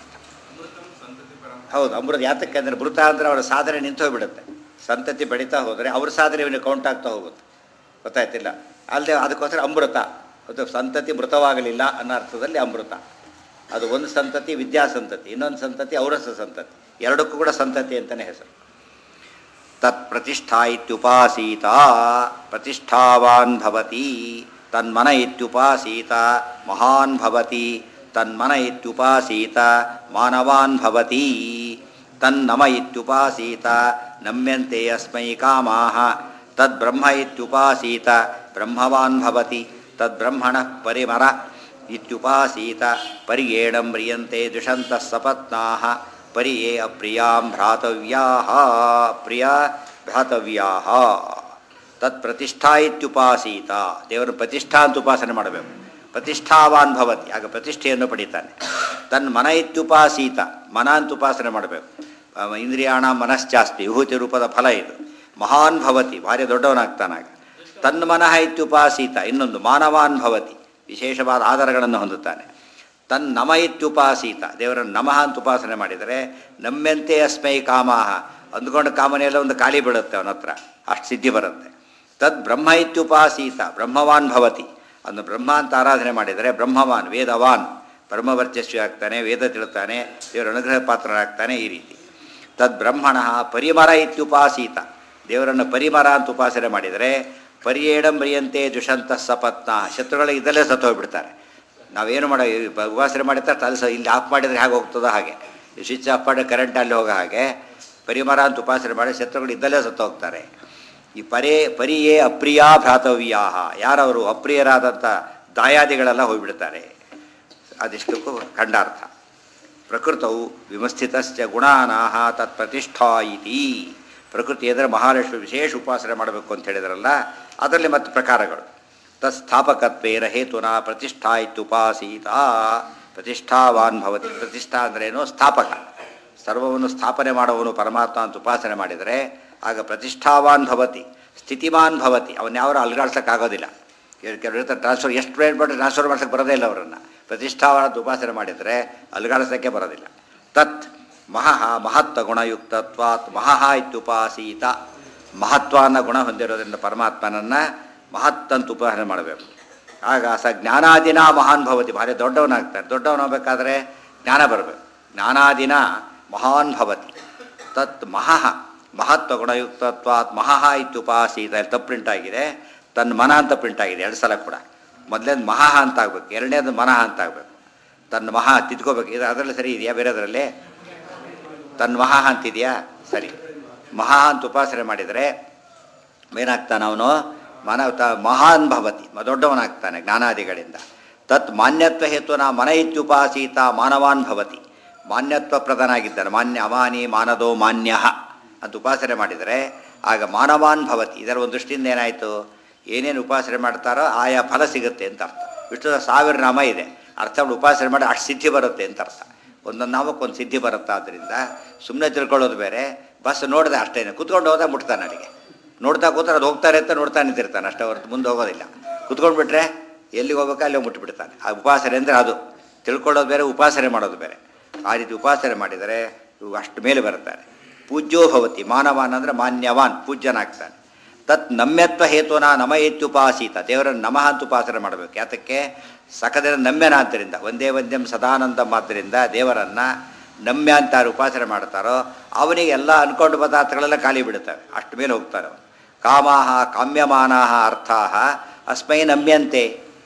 ಹೌದು ಅಮೃತ ಯಾತಕ್ಕೆ ಅಂದರೆ ಮೃತ ಅಂದರೆ ಅವರ ಸಾಧನೆ ನಿಂತು ಹೋಗ್ಬಿಡುತ್ತೆ ಸಂತತಿ ಬೆಳೀತಾ ಹೋದರೆ ಅವ್ರ ಸಾಧನೆ ಇವನು ಕೌಂಟ್ ಆಗ್ತಾ ಹೋಗುತ್ತೆ ಗೊತ್ತಾಯ್ತಿಲ್ಲ ಅಲ್ಲದೆ ಅದಕ್ಕೋಸ್ಕರ ಅಮೃತ ಅದು ಸಂತತಿ ಮೃತವಾಗಲಿಲ್ಲ ಅನ್ನೋ ಅರ್ಥದಲ್ಲಿ ಅಮೃತ ಅದು ಒಂದು ಸಂತತಿ ವಿದ್ಯಾ ಸಂತತಿ ಇನ್ನೊಂದು ಸಂತತಿ ಔರಸ ಸಂತತಿ ಎರಡಕ್ಕೂ ಕೂಡ ಸಂತತಿ ಅಂತಲೇ ಹೆಸರು ತತ್ ಪ್ರತಿಷ್ಠಾ ಇತ್ಯುಪಾಸೀತ ಪ್ರತಿಷ್ಠಾವಾನ್ ಭವತಿ ತನ್ಮನ ಇತ್ಯುಪಾಸೀತ ಮಹಾನ್ ಭವತಿ ತನ್ಮನ ಇತ್ಯುಪಾಸೀತ ಮಾನವಾನ್ ಭವತಿ ತನ್ನಮ ಇತ್ಯುಪಾಸೀತ ನಮ್ಯಂತೆ ಅಸ್ಮೈ ಕಾಮಾಹ ತದ್ಬ್ರಹ್ಮ ಇತ್ಯುಪಾಸೀತ ಬ್ರಹ್ಮವಾನ್ ಭವತಿ ತದ್ಬ್ರಹ್ಮಣಃ ಪರಿಮರ ಇತ್ಯುಪಾಸೀತ ಪರಿಯೇಣ ಮ್ರಿಯಂತೆ ದ್ವಿಷಂತಃ ಸಪತ್ನಾಃ ಪರಿಯೇ ಅಪ್ರಿಯಾಂ ಭ್ರಾತವ್ಯಾಃ ಪ್ರಿಯ ಭ್ರಾತವ್ಯಾಃ ತತ್ ಪ್ರತಿಷ್ಠಾ ಇತ್ಯುಪಾಸೀತ ದೇವರ ಪ್ರತಿಷ್ಠಾ ಅಂತ ಉಪಾಸನೆ ಮಾಡಬೇಕು ಪ್ರತಿಷ್ಠಾವಾನ್ ಭವತಿ ಆಗ ಪ್ರತಿಷ್ಠೆಯನ್ನು ಪಡಿತಾನೆ ತನ್ನ ಮನ ಇತ್ಯುಪಾಸೀತ ಮನ ಅಂತ ಉಪಾಸನೆ ಮಾಡಬೇಕು ಅವ ಇಂದ್ರಿಯಾಣ ಮನಶ್ಚಾಸ್ತಿ ವಿಭೂತಿ ರೂಪದ ಫಲ ಇದು ಮಹಾನ್ ಭವತಿ ಭಾರಿ ದೊಡ್ಡವನಾಗ್ತಾನಾಗ ತನ್ನ ಮನಃ ಇತ್ಯುಪಾಸೀತ ಇನ್ನೊಂದು ಮಾನವಾನ್ ಭವತಿ ವಿಶೇಷವಾದ ಆಧಾರಗಳನ್ನು ಹೊಂದುತ್ತಾನೆ ತನ್ನ ನಮ ಇತ್ಯುಪಾಸೀತ ದೇವರ ನಮಃ ಅಂತ ಉಪಾಸನೆ ಮಾಡಿದರೆ ನಮ್ಮೆಂತೆ ಅಸ್ಮೈ ಕಾಮಾಹ ಅಂದ್ಕೊಂಡು ಕಾಮನೆಯೆಲ್ಲ ಒಂದು ಖಾಲಿ ಬೀಳುತ್ತೆ ಅವನ ಹತ್ರ ಅಷ್ಟು ಸಿದ್ಧಿ ಬರುತ್ತೆ ತದ್ ಬ್ರಹ್ಮ ಇತ್ಯುಪಾಸೀತ ಬ್ರಹ್ಮವಾನ್ ಭವತಿ ಅಂದು ಬ್ರಹ್ಮ ಅಂತ ಆರಾಧನೆ ಮಾಡಿದರೆ ಬ್ರಹ್ಮವಾನ್ ವೇದವಾನ್ ಬ್ರಹ್ಮವರ್ಚಸ್ವಿ ಆಗ್ತಾನೆ ವೇದ ತಿಳುತ್ತಾನೆ ದೇವರ ಅನುಗ್ರಹ ಪಾತ್ರನಾಗ್ತಾನೆ ಈ ರೀತಿ ತದ್ ಬ್ರಹ್ಮಣ ಪರಿಮರ ಇತ್ಯುಪಾಸೀತ ದೇವರನ್ನು ಪರಿಮರ ಅಂತ ಉಪಾಸನೆ ಮಾಡಿದರೆ ಪರಿಯೇಡಂಬ್ರಿಯಂತೆ ದುಷಂತ ಸಪತ್ನ ಶತ್ರುಗಳಿಗೆ ಇದಲ್ಲೇ ಸತ್ತು ಹೋಗ್ಬಿಡ್ತಾರೆ ನಾವೇನು ಮಾಡೋ ಉಪಾಸನೆ ಮಾಡಿರ್ತಾರೆ ತಲೆ ಸ ಇಲ್ಲಿ ಆಫ್ ಮಾಡಿದರೆ ಹೇಗೆ ಹೋಗ್ತದೋ ಹಾಗೆ ಸ್ವಿಚ್ ಆಫ್ ಮಾಡಿ ಕರೆಂಟ್ ಅಲ್ಲಿ ಹೋಗೋ ಹಾಗೆ ಪರಿಮರ ಅಂತ ಉಪಾಸನೆ ಮಾಡಿ ಶತ್ರುಗಳು ಇದ್ದಲ್ಲೇ ಸತ್ತು ಹೋಗ್ತಾರೆ ಈ ಪರೇ ಪರಿಯೇ ಅಪ್ರಿಯಾ ಭ್ರಾತವ್ಯಾಹ ಯಾರವರು ಅಪ್ರಿಯರಾದಂಥ ದಾಯಾದಿಗಳೆಲ್ಲ ಹೋಗ್ಬಿಡ್ತಾರೆ ಅದಿಷ್ಟಕ್ಕೂ ಖಂಡಾರ್ಥ ಪ್ರಕೃತವು ವಿಮಸ್ಥಿತಶ್ಚ ಗುಣಾನಾಹ ತತ್ ಪ್ರತಿಷ್ಠಾ ಇತಿ ಪ್ರಕೃತಿ ಅಂದರೆ ಮಹಾಲಕ್ಷ್ಮಿ ವಿಶೇಷ ಉಪಾಸನೆ ಮಾಡಬೇಕು ಅಂತ ಹೇಳಿದ್ರಲ್ಲ ಅದರಲ್ಲಿ ಮತ್ತು ಪ್ರಕಾರಗಳು ತತ್ ಸ್ಥಾಪಕತ್ವೇನ ಹೇತುನ ಪ್ರತಿಷ್ಠಾ ಇತ್ಯುಪಾಸೀತ ಪ್ರತಿಷ್ಠಾವಾನ್ ಭವತಿ ಪ್ರತಿಷ್ಠಾ ಅಂದ್ರೇನು ಸ್ಥಾಪಕ ಸರ್ವವನ್ನು ಸ್ಥಾಪನೆ ಮಾಡುವವನು ಪರಮಾತ್ಮ ಅಂತ ಉಪಾಸನೆ ಮಾಡಿದರೆ ಆಗ ಪ್ರತಿಷ್ಠಾವಾನ್ ಭವತಿ ಸ್ಥಿತಿಮಾನ್ ಭವತಿ ಅವನ್ನ ಯಾರು ಅಲ್ಗಾಡ್ಸೋಕ್ಕಾಗೋದಿಲ್ಲ ಕೆಲವರು ಇರ್ತಾರೆ ಟ್ರಾನ್ಸ್ಫರ್ ಎಷ್ಟು ರೇಟ್ ಬಿಟ್ಟರೆ ಟ್ರಾನ್ಸ್ಫರ್ ಮಾಡ್ಸೋಕ್ಕೆ ಬರೋದೇ ಇಲ್ಲ ಅವರನ್ನು ಪ್ರತಿಷ್ಠಾವಾನ ಉಪಾಸನೆ ಮಾಡಿದರೆ ಅಲ್ಗಾಡಿಸೋಕ್ಕೆ ಬರೋದಿಲ್ಲ ತತ್ ಮಹಃ ಮಹತ್ವ ಗುಣಯುಕ್ತತ್ವಾತ್ ಮಹಃ ಇತ್ಯುಪಾಸೀತ ಮಹತ್ವ ಅನ್ನೋ ಗುಣ ಹೊಂದಿರೋದ್ರಿಂದ ಪರಮಾತ್ಮನನ್ನು ಮಹತ್ತಂತ ಉಪಾಸನೆ ಮಾಡಬೇಕು ಆಗ ಸ ಜ್ಞಾನಾದಿನ ಮಹಾನ್ ಭವತಿ ಭಾರಿ ದೊಡ್ಡವನಾಗ್ತಾನೆ ದೊಡ್ಡವನಾಗಬೇಕಾದ್ರೆ ಜ್ಞಾನ ಬರಬೇಕು ಜ್ಞಾನಾದಿನ ಮಹಾನ್ ಭವತಿ ತತ್ ಮಹಃ ಮಹತ್ವ ಗುಣಯುಕ್ತತ್ವಾತ್ ಮಹಃ ಇತ್ಯುಪಾಸೀತ ಇಲ್ಲಿ ತಪ್ಪು ಪ್ರಿಂಟ್ ಆಗಿದೆ ತನ್ನ ಮನ ಅಂತ ಪ್ರಿಂಟ್ ಆಗಿದೆ ಎರಡು ಸಲ ಕೂಡ ಮೊದಲೇದು ಮಹಃ ಅಂತ ಆಗಬೇಕು ಎರಡನೇದು ಮನಃ ಅಂತ ಆಗಬೇಕು ತನ್ನ ಮಹಾ ತಿದ್ಕೋಬೇಕು ಇದು ಅದರಲ್ಲಿ ಸರಿ ಇದೆಯಾ ಬೇರೆದರಲ್ಲಿ ತನ್ನ ಮಹಾ ಅಂತಿದೆಯಾ ಸರಿ ಮಹಾ ಅಂತ ಉಪಾಸನೆ ಮಾಡಿದರೆ ಏನಾಗ್ತಾನೆ ಅವನು ಮನ ತ ಮಹಾನ್ ಭವತಿ ಮ- ದೊಡ್ಡವನಾಗ್ತಾನೆ ಜ್ಞಾನಾದಿಗಳಿಂದ ತತ್ ಮಾನ್ಯತ್ವ ಹೇತುನ ಮನ ಇತ್ಯುಪಾಸೀತ ಮಾನವಾನ್ ಭವತಿ ಮಾನ್ಯತ್ವ ಪ್ರಧಾನಾಗಿದ್ದಾನೆ ಮಾನ್ಯ ಅಮಾನಿ ಮಾನದೋ ಮಾನ್ಯ ಅಂತ ಉಪಾಸನೆ ಮಾಡಿದರೆ ಆಗ ಮಾನವಾನ್ ಭವತಿ ಇದರ ಒಂದು ದೃಷ್ಟಿಯಿಂದ ಏನಾಯಿತು ಏನೇನು ಉಪಾಸನೆ ಮಾಡ್ತಾರೋ ಆಯಾ ಫಲ ಸಿಗುತ್ತೆ ಅಂತ ಅರ್ಥ ವಿಷ್ಣು ಸಾವಿರ ನಾಮ ಇದೆ ಅರ್ಥ ಮಾಡಿ ಉಪಾಸನೆ ಮಾಡಿ ಅಷ್ಟು ಸಿದ್ಧಿ ಬರುತ್ತೆ ಅಂತ ಅರ್ಥ ಒಂದೊಂದು ನಾಮಕ್ಕೆ ಒಂದು ಸಿದ್ಧಿ ಬರುತ್ತೆ ಆದ್ದರಿಂದ ಸುಮ್ಮನೆ ತಿಳ್ಕೊಳ್ಳೋದು ಬೇರೆ ಬಸ್ ನೋಡಿದೆ ಅಷ್ಟೇನೆ ಕುತ್ಕೊಂಡು ಹೋದ ಮುಟ್ತಾನೆ ಅಲ್ಲಿಗೆ ನೋಡ್ತಾ ಕೂತ್ರೆ ಅದು ಹೋಗ್ತಾರೆ ಅಂತ ನೋಡ್ತಾ ನಿಂತಿರ್ತಾನೆ ಅಷ್ಟೇ ಹೊರತು ಮುಂದೆ ಹೋಗೋದಿಲ್ಲ ಕುತ್ಕೊಂಡು ಬಿಟ್ರೆ ಎಲ್ಲಿಗೆ ಹೋಗ್ಬೇಕು ಅಲ್ಲಿ ಹೋಗಿ ಮುಟ್ಟಿಬಿಡ್ತಾನೆ ಆ ಉಪಾಸನೆ ಅಂದರೆ ಅದು ತಿಳ್ಕೊಳ್ಳೋದು ಬೇರೆ ಉಪಾಸನೆ ಮಾಡೋದು ಬೇರೆ ಆ ರೀತಿ ಉಪಾಸನೆ ಮಾಡಿದರೆ ಇವು ಅಷ್ಟು ಮೇಲೆ ಬರ್ತಾರೆ ಪೂಜ್ಯೋ ಭವತಿ ಮಾನವಾನ್ ಅಂದರೆ ಮಾನ್ಯವಾನ್ ಪೂಜ್ಯನಾಗ್ತಾನೆ ತತ್ ನಮ್ಯತ್ವ ಹೇತುನ ನಮ ಇತ್ಯುಪಾಸೀತ ದೇವರನ್ನು ನಮಃ ಅಂತ ಉಪಾಸನೆ ಮಾಡಬೇಕು ಯಾತಕ್ಕೆ ಸಕದಿನ ನಮ್ಯನಾದ್ದರಿಂದ ಒಂದೇ ಒಂದ್ಯಂ ಸದಾನಂದಂ ಆದ್ದರಿಂದ ದೇವರನ್ನು ನಮ್ಯ ಅಂತ ಯಾರು ಉಪಾಸನೆ ಮಾಡ್ತಾರೋ ಅವನಿಗೆ ಎಲ್ಲ ಅನ್ಕೊಂಡು ಪದಾರ್ಥಗಳೆಲ್ಲ ಖಾಲಿ ಬಿಡುತ್ತವೆ ಅಷ್ಟು ಮೇಲೆ ಹೋಗ್ತಾರೆ ಅವನು ಕಾಮಾಹ ಕಾಮ್ಯಮಾನಾಹ ಅರ್ಥಾಹ ಅಸ್ಮೈ ನಮ್ಯಂತೆ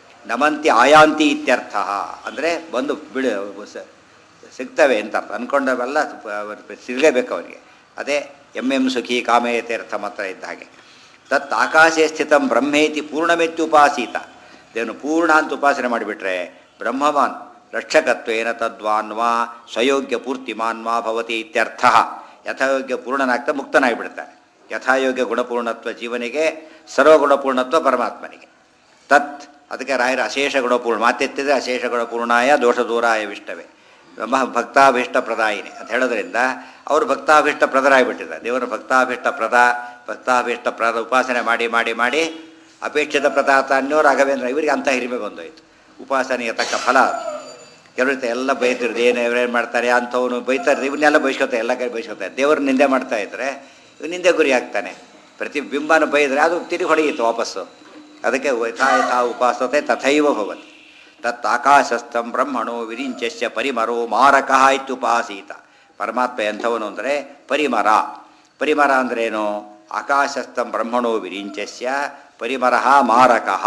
ನಮಂತಿ ಆಯಾಂತಿ ಇತ್ಯರ್ಥ ಅಂದರೆ ಬಂದು ಬಿಡು ಸ- ಸಿಗ್ತವೆ ಅಂತ ಅರ್ಥ ಅಂದ್ಕೊಂಡವೆಲ್ಲ ಸಿಗಲೇಬೇಕು ಅವರಿಗೆ ಅದೇ ಎಂ ಎಂ ಸುಖಿ ಕಾಮೇಯತೆ ಅರ್ಥ ಮಾತ್ರ ಇದ್ದ ಹಾಗೆ ತತ್ ಆಕಾಶೇ ಸ್ಥಿತಂ ಬ್ರಹ್ಮೇತಿ ಪೂರ್ಣಮೆತ್ಯುಪಾಸೀತ ದೇವನು ಪೂರ್ಣ ಅಂತ ಉಪಾಸನೆ ಮಾಡಿಬಿಟ್ರೆ ಬ್ರಹ್ಮವಾನ್ ರಕ್ಷಕತ್ವೇನ ತದ್ವಾನ್ವಾ ಸ್ವಯೋಗ್ಯ ಪೂರ್ತಿಮಾನ್ವಾ ಭವತಿ ಇತ್ಯರ್ಥ ಯಥಾಯೋಗ್ಯ ಪೂರ್ಣನಾಗ್ತಾ ಮುಕ್ತನಾಗಿಬಿಡ್ತಾನೆ ಯಥಾಯೋಗ್ಯ ಗುಣಪೂರ್ಣತ್ವ ಜೀವನಿಗೆ ಸರ್ವಗುಣಪೂರ್ಣತ್ವ ಪರಮಾತ್ಮನಿಗೆ ತತ್ ಅದಕ್ಕೆ ರಾಯರ ಅಶೇಷ ಗುಣಪೂರ್ಣ ಮಾತೆತ್ತಿದ್ರೆ ಅಶೇಷ ಗುಣಪೂರ್ಣಾಯ ದೋಷ ದೂರಾಯ ವಿಷ್ಟವೇ ಬ್ರಹ್ಮ ಭಕ್ತಾಭೀಷ್ಟ ಪ್ರದಾಯಿನಿ ಅಂತ ಹೇಳೋದ್ರಿಂದ ಅವರು ಭಕ್ತಾಭೀಷ್ಟ ಪ್ರದರಾಗಿಬಿಟ್ಟಿದ್ದಾರೆ ದೇವರ ಭಕ್ತಾಭೀಷ್ಟ ಪ್ರದ ಭಕ್ತಾಭೀಷ್ಟ ಪ್ರದ ಉಪಾಸನೆ ಮಾಡಿ ಮಾಡಿ ಮಾಡಿ ಅಪೇಕ್ಷಿತ ಪ್ರದಾತ ಅನ್ನೋರು ರಾಘವೇಂದ್ರ ಇವರಿಗೆ ಅಂಥ ಹಿರಿಮೆ ಬಂದೋಯ್ತು ಉಪಾಸನೆಯ ತಕ್ಕ ಫಲ ಅದು ಕೆಲವರು ಎಲ್ಲ ಬೈತಿರೋದು ಏನು ಇವರೇನು ಮಾಡ್ತಾರೆ ಅಂಥವನು ಬೈತಾರೆ ಇವನ್ನೆಲ್ಲ ಬೈಸ್ಕೊತಾರೆ ಎಲ್ಲ ಕಡೆ ಬೈಸ್ಕೊತಾರೆ ದೇವರು ನಿಂದೆ ಮಾಡ್ತಾ ಇದ್ರೆ ಇವ್ ನಿಂದೆ ಗುರಿ ಆಗ್ತಾನೆ ಪ್ರತಿ ಬಿಂಬನ ಬೈದರೆ ಅದು ತಿರುಗಿ ಹೊಡೆಯಿತು ವಾಪಸ್ಸು ಅದಕ್ಕೆ ಯಥಾ ಯಥಾ ಉಪಾಸತೆ ತಥೈವ ಭವತಿ ತತ್ ಆಕಾಶಸ್ಥಂ ಬ್ರಹ್ಮಣೋ ವಿರಿಂಚಸ್ಯ ಪರಿಮರೋ ಮಾರಕಃ ಇತ್ಯುಪಾಸೀತ ಪರಮಾತ್ಮ ಎಂಥವನು ಅಂದರೆ ಪರಿಮರ ಪರಿಮರ ಅಂದ್ರೇನು ಆಕಾಶಸ್ಥಂ ಬ್ರಹ್ಮಣೋ ವಿರಿಂಚಸ್ಯ ಪರಿಮರಃ ಮಾರಕಃ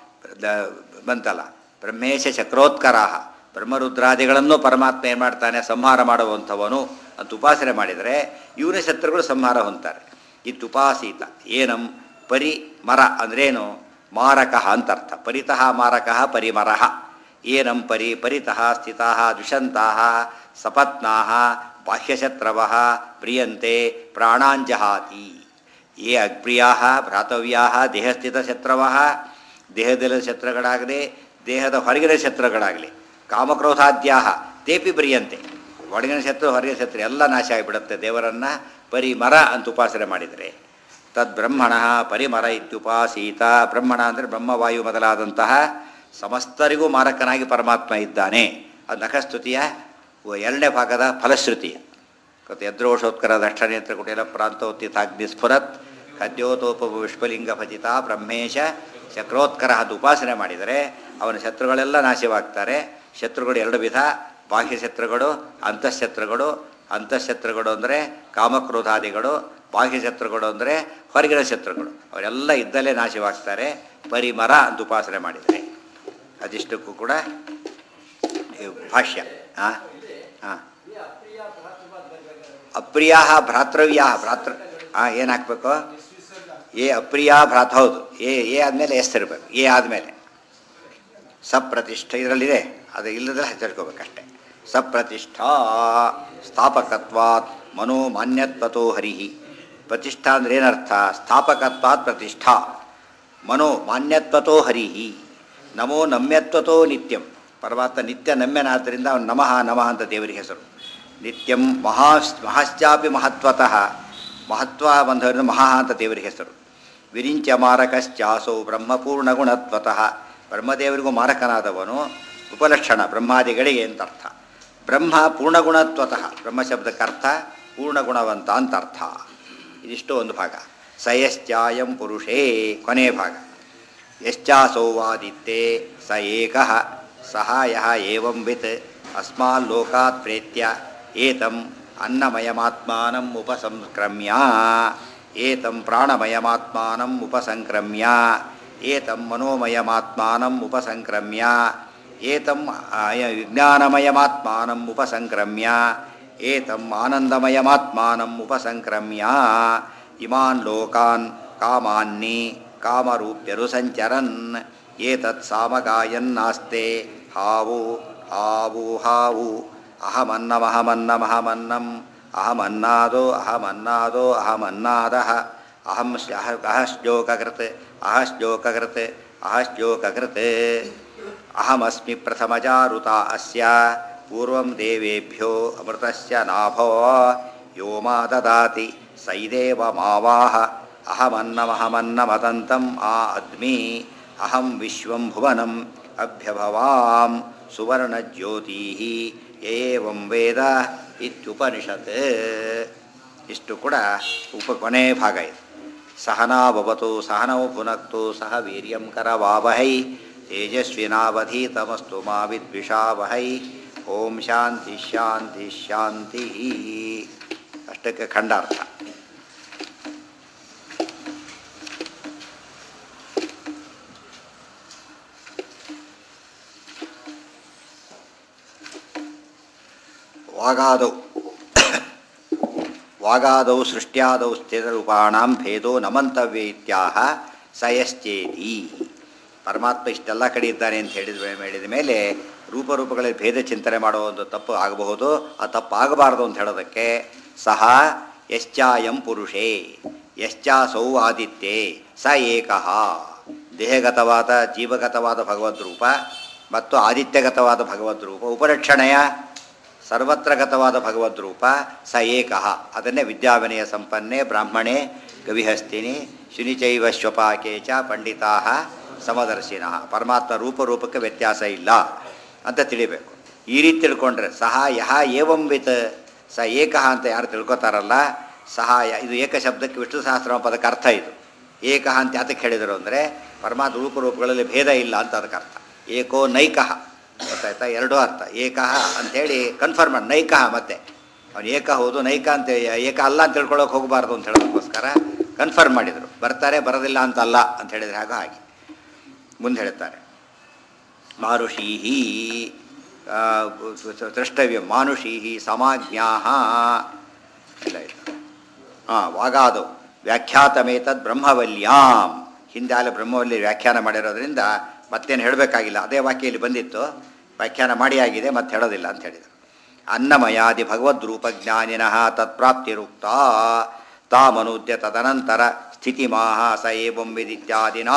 ದ- ಬಂತಲ್ಲ ಬ್ರಹ್ಮೇಶ ಚಕ್ರೋತ್ಕರ ಬ್ರಹ್ಮರುದ್ರಾದಿಗಳನ್ನು ಪರಮಾತ್ಮ ಏನು ಮಾಡ್ತಾನೆ ಸಂಹಾರ ಮಾಡುವಂಥವನು ಅಂತ ಉಪಾಸನೆ ಮಾಡಿದರೆ ಇವನ ಶತ್ರುಗಳು ಸಂಹಾರ ಹೊಂತಾರೆ ಇತ್ಯುಪಾಸೀತ ಏನಂ ಪರಿ ಮರ ಅಂದ್ರೇನು ಮಾರಕಃ ಅಂತರ್ಥ ಪರಿತಃ ಮಾರಕಃ ಪರಿಮರಃ ಏನಂ ಪರಿ ಪರಿತಃ ಸ್ಥಿತಾಃ ದುಷಂತಾಃ ಸಪತ್ನಾಃ ಬಾಹ್ಯಶತ್ರವಃ ಪ್ರಿಯಂತೆ ಪ್ರಾಣಾಂಜಹಾತಿ ಯೇ ಅಪ್ರಿಯಾಃ ಭ್ರಾತವ್ಯಾಃ ದೇಹಸ್ಥಿತಶತ್ರವಃ ದೇಹದಲ್ಲಿ ಶತ್ರುಗಳಾಗಲಿ ದೇಹದ ಹೊರಗಿನ ಶತ್ರುಗಳಾಗಲಿ ಕಾಮಕ್ರೋಧಾದ್ಯಾಹ ತೇಪಿ ಪ್ರಿಯಂತೆ ಒಳಗಿನ ಶತ್ರು ಹೊರಗಿನ ಶತ್ರು ಎಲ್ಲ ನಾಶ ಆಗಿಬಿಡುತ್ತೆ ದೇವರನ್ನು ಪರಿಮರ ಅಂತ ಉಪಾಸನೆ ಮಾಡಿದರೆ ತದ್ಬ್ರಹ್ಮಣ ಪರಿಮರ ಇತ್ಯುಪಾಸೀತ ಬ್ರಹ್ಮಣ ಅಂದರೆ ಬ್ರಹ್ಮವಾಯು ಮೊದಲಾದಂತಹ ಸಮಸ್ತರಿಗೂ ಮಾರಕನಾಗಿ ಪರಮಾತ್ಮ ಇದ್ದಾನೆ ಅದು ನಖಸ್ತುತಿಯ ಎರಡನೇ ಭಾಗದ ಫಲಶ್ರುತಿ ಮತ್ತು ಯದ್ರೋಷೋತ್ಕರ ದಕ್ಷನೇತ್ರ ಕುಟಿಲ ಪ್ರಾಂತೋತ್ಥಿತಾಗ್ನಿ ಸ್ಫುರತ್ ಖದ್ಯೋತೋಪ ವಿಶ್ವಲಿಂಗ ಭಜಿತ ಬ್ರಹ್ಮೇಶ ಚಕ್ರೋತ್ಕರ ಅದು ಉಪಾಸನೆ ಮಾಡಿದರೆ ಅವನ ಶತ್ರುಗಳೆಲ್ಲ ನಾಶವಾಗ್ತಾರೆ ಶತ್ರುಗಳು ಎರಡು ವಿಧ ಬಾಹ್ಯ ಶತ್ರುಗಳು ಅಂತಃಶತ್ರುಗಳು ಅಂತಃಶತ್ರುಗಳು ಅಂದರೆ ಕಾಮಕ್ರೋಧಾದಿಗಳು ಬಾಹ್ಯ ಶತ್ರುಗಳು ಅಂದರೆ ಹೊರಗಿನ ಶತ್ರುಗಳು ಅವರೆಲ್ಲ ಇದ್ದಲ್ಲೇ ನಾಶವಾಗ್ತಾರೆ ಪರಿಮರ ಅಂತ ಉಪಾಸನೆ ಮಾಡಿದರೆ ಅದಿಷ್ಟಕ್ಕೂ ಕೂಡ ಈ ಭಾಷ್ಯ ಹಾಂ ಹಾಂ ಅಪ್ರಿಯ ಭ್ರಾತೃವ್ಯ ಭ್ರಾತೃ ಹಾಂ ಏನು ಹಾಕ್ಬೇಕು ಎ ಅಪ್ರಿಯ ಭ್ರಾತ ಹೌದು ಎ ಎ ಆದಮೇಲೆ ಎಸ್ ಇರಬೇಕು ಎ ಆದಮೇಲೆ ಸಪ್ರತಿಷ್ಠ ಇದರಲ್ಲಿದೆ ಅದು ಇಲ್ಲದ್ರೆ ಹೆಸರ್ಕೋಬೇಕಷ್ಟೆ ಸಪ್ರತಿಷ್ಠಾ ಸ್ಥಾಪಕತ್ವಾತ್ ಮನೋ ಮಾನ್ಯತ್ವತೋ ಹರಿ ಪ್ರತಿಷ್ಠಾ ಅಂದ್ರೆ ಏನರ್ಥ ಸ್ಥಾಪಕತ್ವಾತ್ ಪ್ರತಿಷ್ಠಾ ಮನೋ ಮಾನ್ಯತ್ವತೋ ಹರಿ ನಮೋ ನಮ್ಯತ್ವತೋ ನಿತ್ಯಂ ಪರಮಾತ್ಮ ನಿತ್ಯ ನಮ್ಯನಾದ್ದರಿಂದ ಅವನು ನಮಃ ನಮಃ ಅಂತ ದೇವರಿಗೆ ಹೆಸರು ನಿತ್ಯಂ ಮಹಾ ಮಹಶ್ಚಾಪಿ ಮಹತ್ವತಃ ಮಹತ್ವ ಬಂಧವರಿಂದ ಮಹಾ ಅಂತ ದೇವರಿಗೆ ಹೆಸರು ವಿರಿಂಚ ಮಾರಕಶ್ಚಾಸೌ ಬ್ರಹ್ಮಪೂರ್ಣ ಗುಣತ್ವತಃ ಬ್ರಹ್ಮದೇವರಿಗೂ ಮಾರಕನಾದವನು ಉಪಲಕ್ಷಣ ಬ್ರಹ್ಮಾದಿಗಳಿಗೆ ಅಂತ ಅರ್ಥ ಬ್ರಹ್ಮ ಪೂರ್ಣಗುಣತ್ವತಃ ಬ್ರಹ್ಮಶಬ್ದಕ್ಕರ್ಥ ಪೂರ್ಣಗುಣವಂತ ಅಂತ ಅರ್ಥ ಇದಿಷ್ಟು ಒಂದು ಭಾಗ ಸಯಶ್ಚಾಯಂ ಪುರುಷೇ ಕೊನೆಯ ಭಾಗ ಯಶ್ಚಾಸೌವಾದಿತ್ಯೆ ಸ ಏಕಃ ಸಹಾಯ ಏವಂ ವಿತ್ ಅಸ್ಮಾಲ್ಲೋಕಾತ್ ಪ್ರೇತ್ಯ ಏತಂ ಅನ್ನಮಯಮಾತ್ಮಾನಂ ಉಪಸಂಕ್ರಮ್ಯ ಏತಂ ಪ್ರಾಣಮಯಮಾತ್ಮಾನಂ ಉಪಸಂಕ್ರಮ್ಯ ಏತಂ ಮನೋಮಯಮಾತ್ಮಾನಂ ಉಪಸಂಕ್ರಮ್ಯ ಏತಂ ಆಯ- ವಿಜ್ಞಾನಮಯಮಾತ್ಮಾನಂ ಉಪಸಂಕ್ರಮ್ಯ ಏತಂ ಆನಂದಮಯಮಾತ್ಮಾನಂ ಉಪಸಂಕ್ರಮ್ಯ ಇಮಾನ್ ಲೋಕಾನ್ ಕಾಮಾನ್ನಿ ಕಾಮರೂಪ್ಯನುಸಂಚರನ್ ಏತತ್ ಸಾಮಗಾಯನ್ನಾಸ್ತೆ ಹಾವು ಹಾವು ಹಾವು ಅಹಮನ್ನಮಹಮನ್ನಮಹಮನ್ನಂ ಅಹಮನ್ನಾದೋ ಅಹಮನ್ನಾದೋ ಅಹಮನ್ನಾದಃ ಅಹಂ ಶ್ಯ- ಅಹ ಅಹಶ್ಲೋಕಕೃತ್ ಅಹಶ್ಲೋಕಕೃತ್ ಅಹಶ್ಲೋಕಕೃತ್ ಅಹಮಸ್ಮಿ ಪ್ರಥಮಜಾರುತ ಅಸ್ಯ ಪೂರ್ವಂ ದೇವೇಭ್ಯೋ ಅಮೃತಸ್ಯ ನಾಭೋ ಯೋ ಮಾ ದದಾತಿ ಸೈದೇವ ಮಾವಾಹ ಅಹಮನ್ನಮಹಮನ್ನಮದಂತಂ ಆ ಅದ್ಮಿ ಅಹಂ ವಿಶ್ವಂ ಭುವನಂ ಅಭ್ಯಭವಾಂ ಸುವರ್ಣಜ್ಯೋತಿ ಏವಂ ವೇದ ಇತ್ಯುಪನಿಷತ್ ಇಷ್ಟು ಕೂಡ ಉಪ ಕೊನೆ ಭಾಗ ಇದೆ ಸಹನಾವತು ಸಹನೌ ಪುನಕ್ತು ಸಹ ವೀರ್ಯಂ ಕರವಾವಹೈ ತೇಜಸ್ವಿನಾವಧೀತಮಸ್ತು ಮಾ ವಿದ್ವಿಷಾವಹೈ ಓಂ ಶಾಂತಿ ಶಾಂತಿ ಶಾಂತಿ ಅಷ್ಟಕ್ಕೆ ಖಂಡಾರ್ಥ ವಾಗಾದೌ ವಾಗಾದೌ ಸೃಷ್ಟ್ಯಾದೌ ಸ್ಥಿರರೂಪಾಣಾಂ ಭೇದೋ ನಮಂತವ್ಯ ಇತ್ಯಾಹ ಸಯಶ್ಚೇತಿ ಪರಮಾತ್ಮ ಇಷ್ಟೆಲ್ಲ ಕಡೆ ಇದ್ದಾನೆ ಅಂತ ಹೇಳಿದ ಹೇಳಿದ ಮೇಲೆ ರೂಪರೂಪಗಳಲ್ಲಿ ಭೇದ ಚಿಂತನೆ ಮಾಡೋ ಒಂದು ತಪ್ಪು ಆಗಬಹುದು ಆ ತಪ್ಪು ಆಗಬಾರದು ಅಂತ ಹೇಳೋದಕ್ಕೆ ಸಹ ಯಶ್ಚಾಯಂ ಪುರುಷೇ ಯಶ್ಚಾಸೌ ಆದಿತ್ಯೆ ಸ ಏಕಃ ದೇಹಗತವಾದ ಜೀವಗತವಾದ ಭಗವದ್ರೂಪ ಮತ್ತು ಆದಿತ್ಯಗತವಾದ ಭಗವದ್ರೂಪ ಉಪಲಕ್ಷಣೆಯ ಸರ್ವತ್ರಗತವಾದ ಭಗವದ್ರೂಪ ಸ ಏಕಃ ಅದನ್ನೇ ವಿದ್ಯಾವಿನಯ ಸಂಪನ್ನೆ ಬ್ರಾಹ್ಮಣೆ ಕವಿಹಸ್ತಿನಿ ಶುನಿಚೈವ ಶ್ವಪಾಕೆ ಚ ಪಂಡಿತಾ ಸಮದರ್ಶಿನಃ ಪರಮಾತ್ಮ ರೂಪರೂಪಕ್ಕೆ ವ್ಯತ್ಯಾಸ ಇಲ್ಲ ಅಂತ ತಿಳಿಬೇಕು ಈ ರೀತಿ ತಿಳ್ಕೊಂಡ್ರೆ ಸಹ ಯಹ ಏವಂ ವಿತ್ ಸ ಏಕಃ ಅಂತ ಯಾರು ತಿಳ್ಕೊತಾರಲ್ಲ ಸಹಾಯ ಇದು ಏಕ ಶಬ್ದಕ್ಕೆ ವಿಷ್ಣು ಸಹಸ್ರ ಪದಕ್ಕೆ ಅರ್ಥ ಇದು ಏಕಃ ಅಂತ ಯಾತಕ್ಕೆ ಹೇಳಿದರು ಅಂದರೆ ಪರಮಾತ್ಮ ರೂಪರೂಪಗಳಲ್ಲಿ ಭೇದ ಇಲ್ಲ ಅಂತ ಅದಕ್ಕೆ ಅರ್ಥ ಏಕೋ ನೈಕಃ ಗೊತ್ತಾಯ್ತಾ ಎರಡೂ ಅರ್ಥ ಏಕಃ ಅಂಥೇಳಿ ಕನ್ಫರ್ಮ್ ಮಾಡಿ ನೈಕಃ ಮತ್ತೆ ಅವನು ಏಕ ಹೌದು ನೈಕ ಅಂತ ಏಕ ಅಲ್ಲ ಅಂತ ತಿಳ್ಕೊಳ್ಳೋಕೆ ಹೋಗಬಾರ್ದು ಅಂತ ಹೇಳೋದಕ್ಕೋಸ್ಕರ ಕನ್ಫರ್ಮ್ ಮಾಡಿದರು ಬರ್ತಾರೆ ಬರೋದಿಲ್ಲ ಅಂತ ಅಲ್ಲ ಅಂತ ಹೇಳಿದ್ರೆ ಹಾಗೆ ಹಾಗೆ ಮುಂದೆ ಹೇಳ್ತಾರೆ ಮಾರುಷೀಹಿ ಆ, ದ್ರಷ್ಟವ್ಯ ಮಾನುಷೀಹಿ ಸಮಾಜ್ಞಾ ಇಲ್ಲ ಇಲ್ಲ ಹಾಂ ವಾಗಾದು ವ್ಯಾಖ್ಯಾತಮೇತದ್ ಬ್ರಹ್ಮವಲ್ಯಾಂ ಹಿಂದೆ ಅಲ್ಲಿ ಬ್ರಹ್ಮವಲ್ಲಿ ವ್ಯಾಖ್ಯಾನ ಮಾಡಿರೋದ್ರಿಂದ ಮತ್ತೇನು ಹೇಳಬೇಕಾಗಿಲ್ಲ ಅದೇ ವಾಕ್ಯ ಇಲ್ಲಿ ಬಂದಿತ್ತು ವ್ಯಾಖ್ಯಾನ ಮಾಡಿ ಆಗಿದೆ ಮತ್ತೆ ಹೇಳೋದಿಲ್ಲ ಅಂತ ಹೇಳಿದರು ಅನ್ನಮಯಾದಿ ಭಗವದ್ರೂಪಜ್ಞಾನಿನಃ ತತ್ಪ್ರಾಪ್ತಿರುಕ್ತ ತಾಮನುದ್ಯ ತದನಂತರ ಸ್ಥಿತಿಮಾಹ ಸ ಏವಂ ವಿದಿತ್ಯಾದಿನ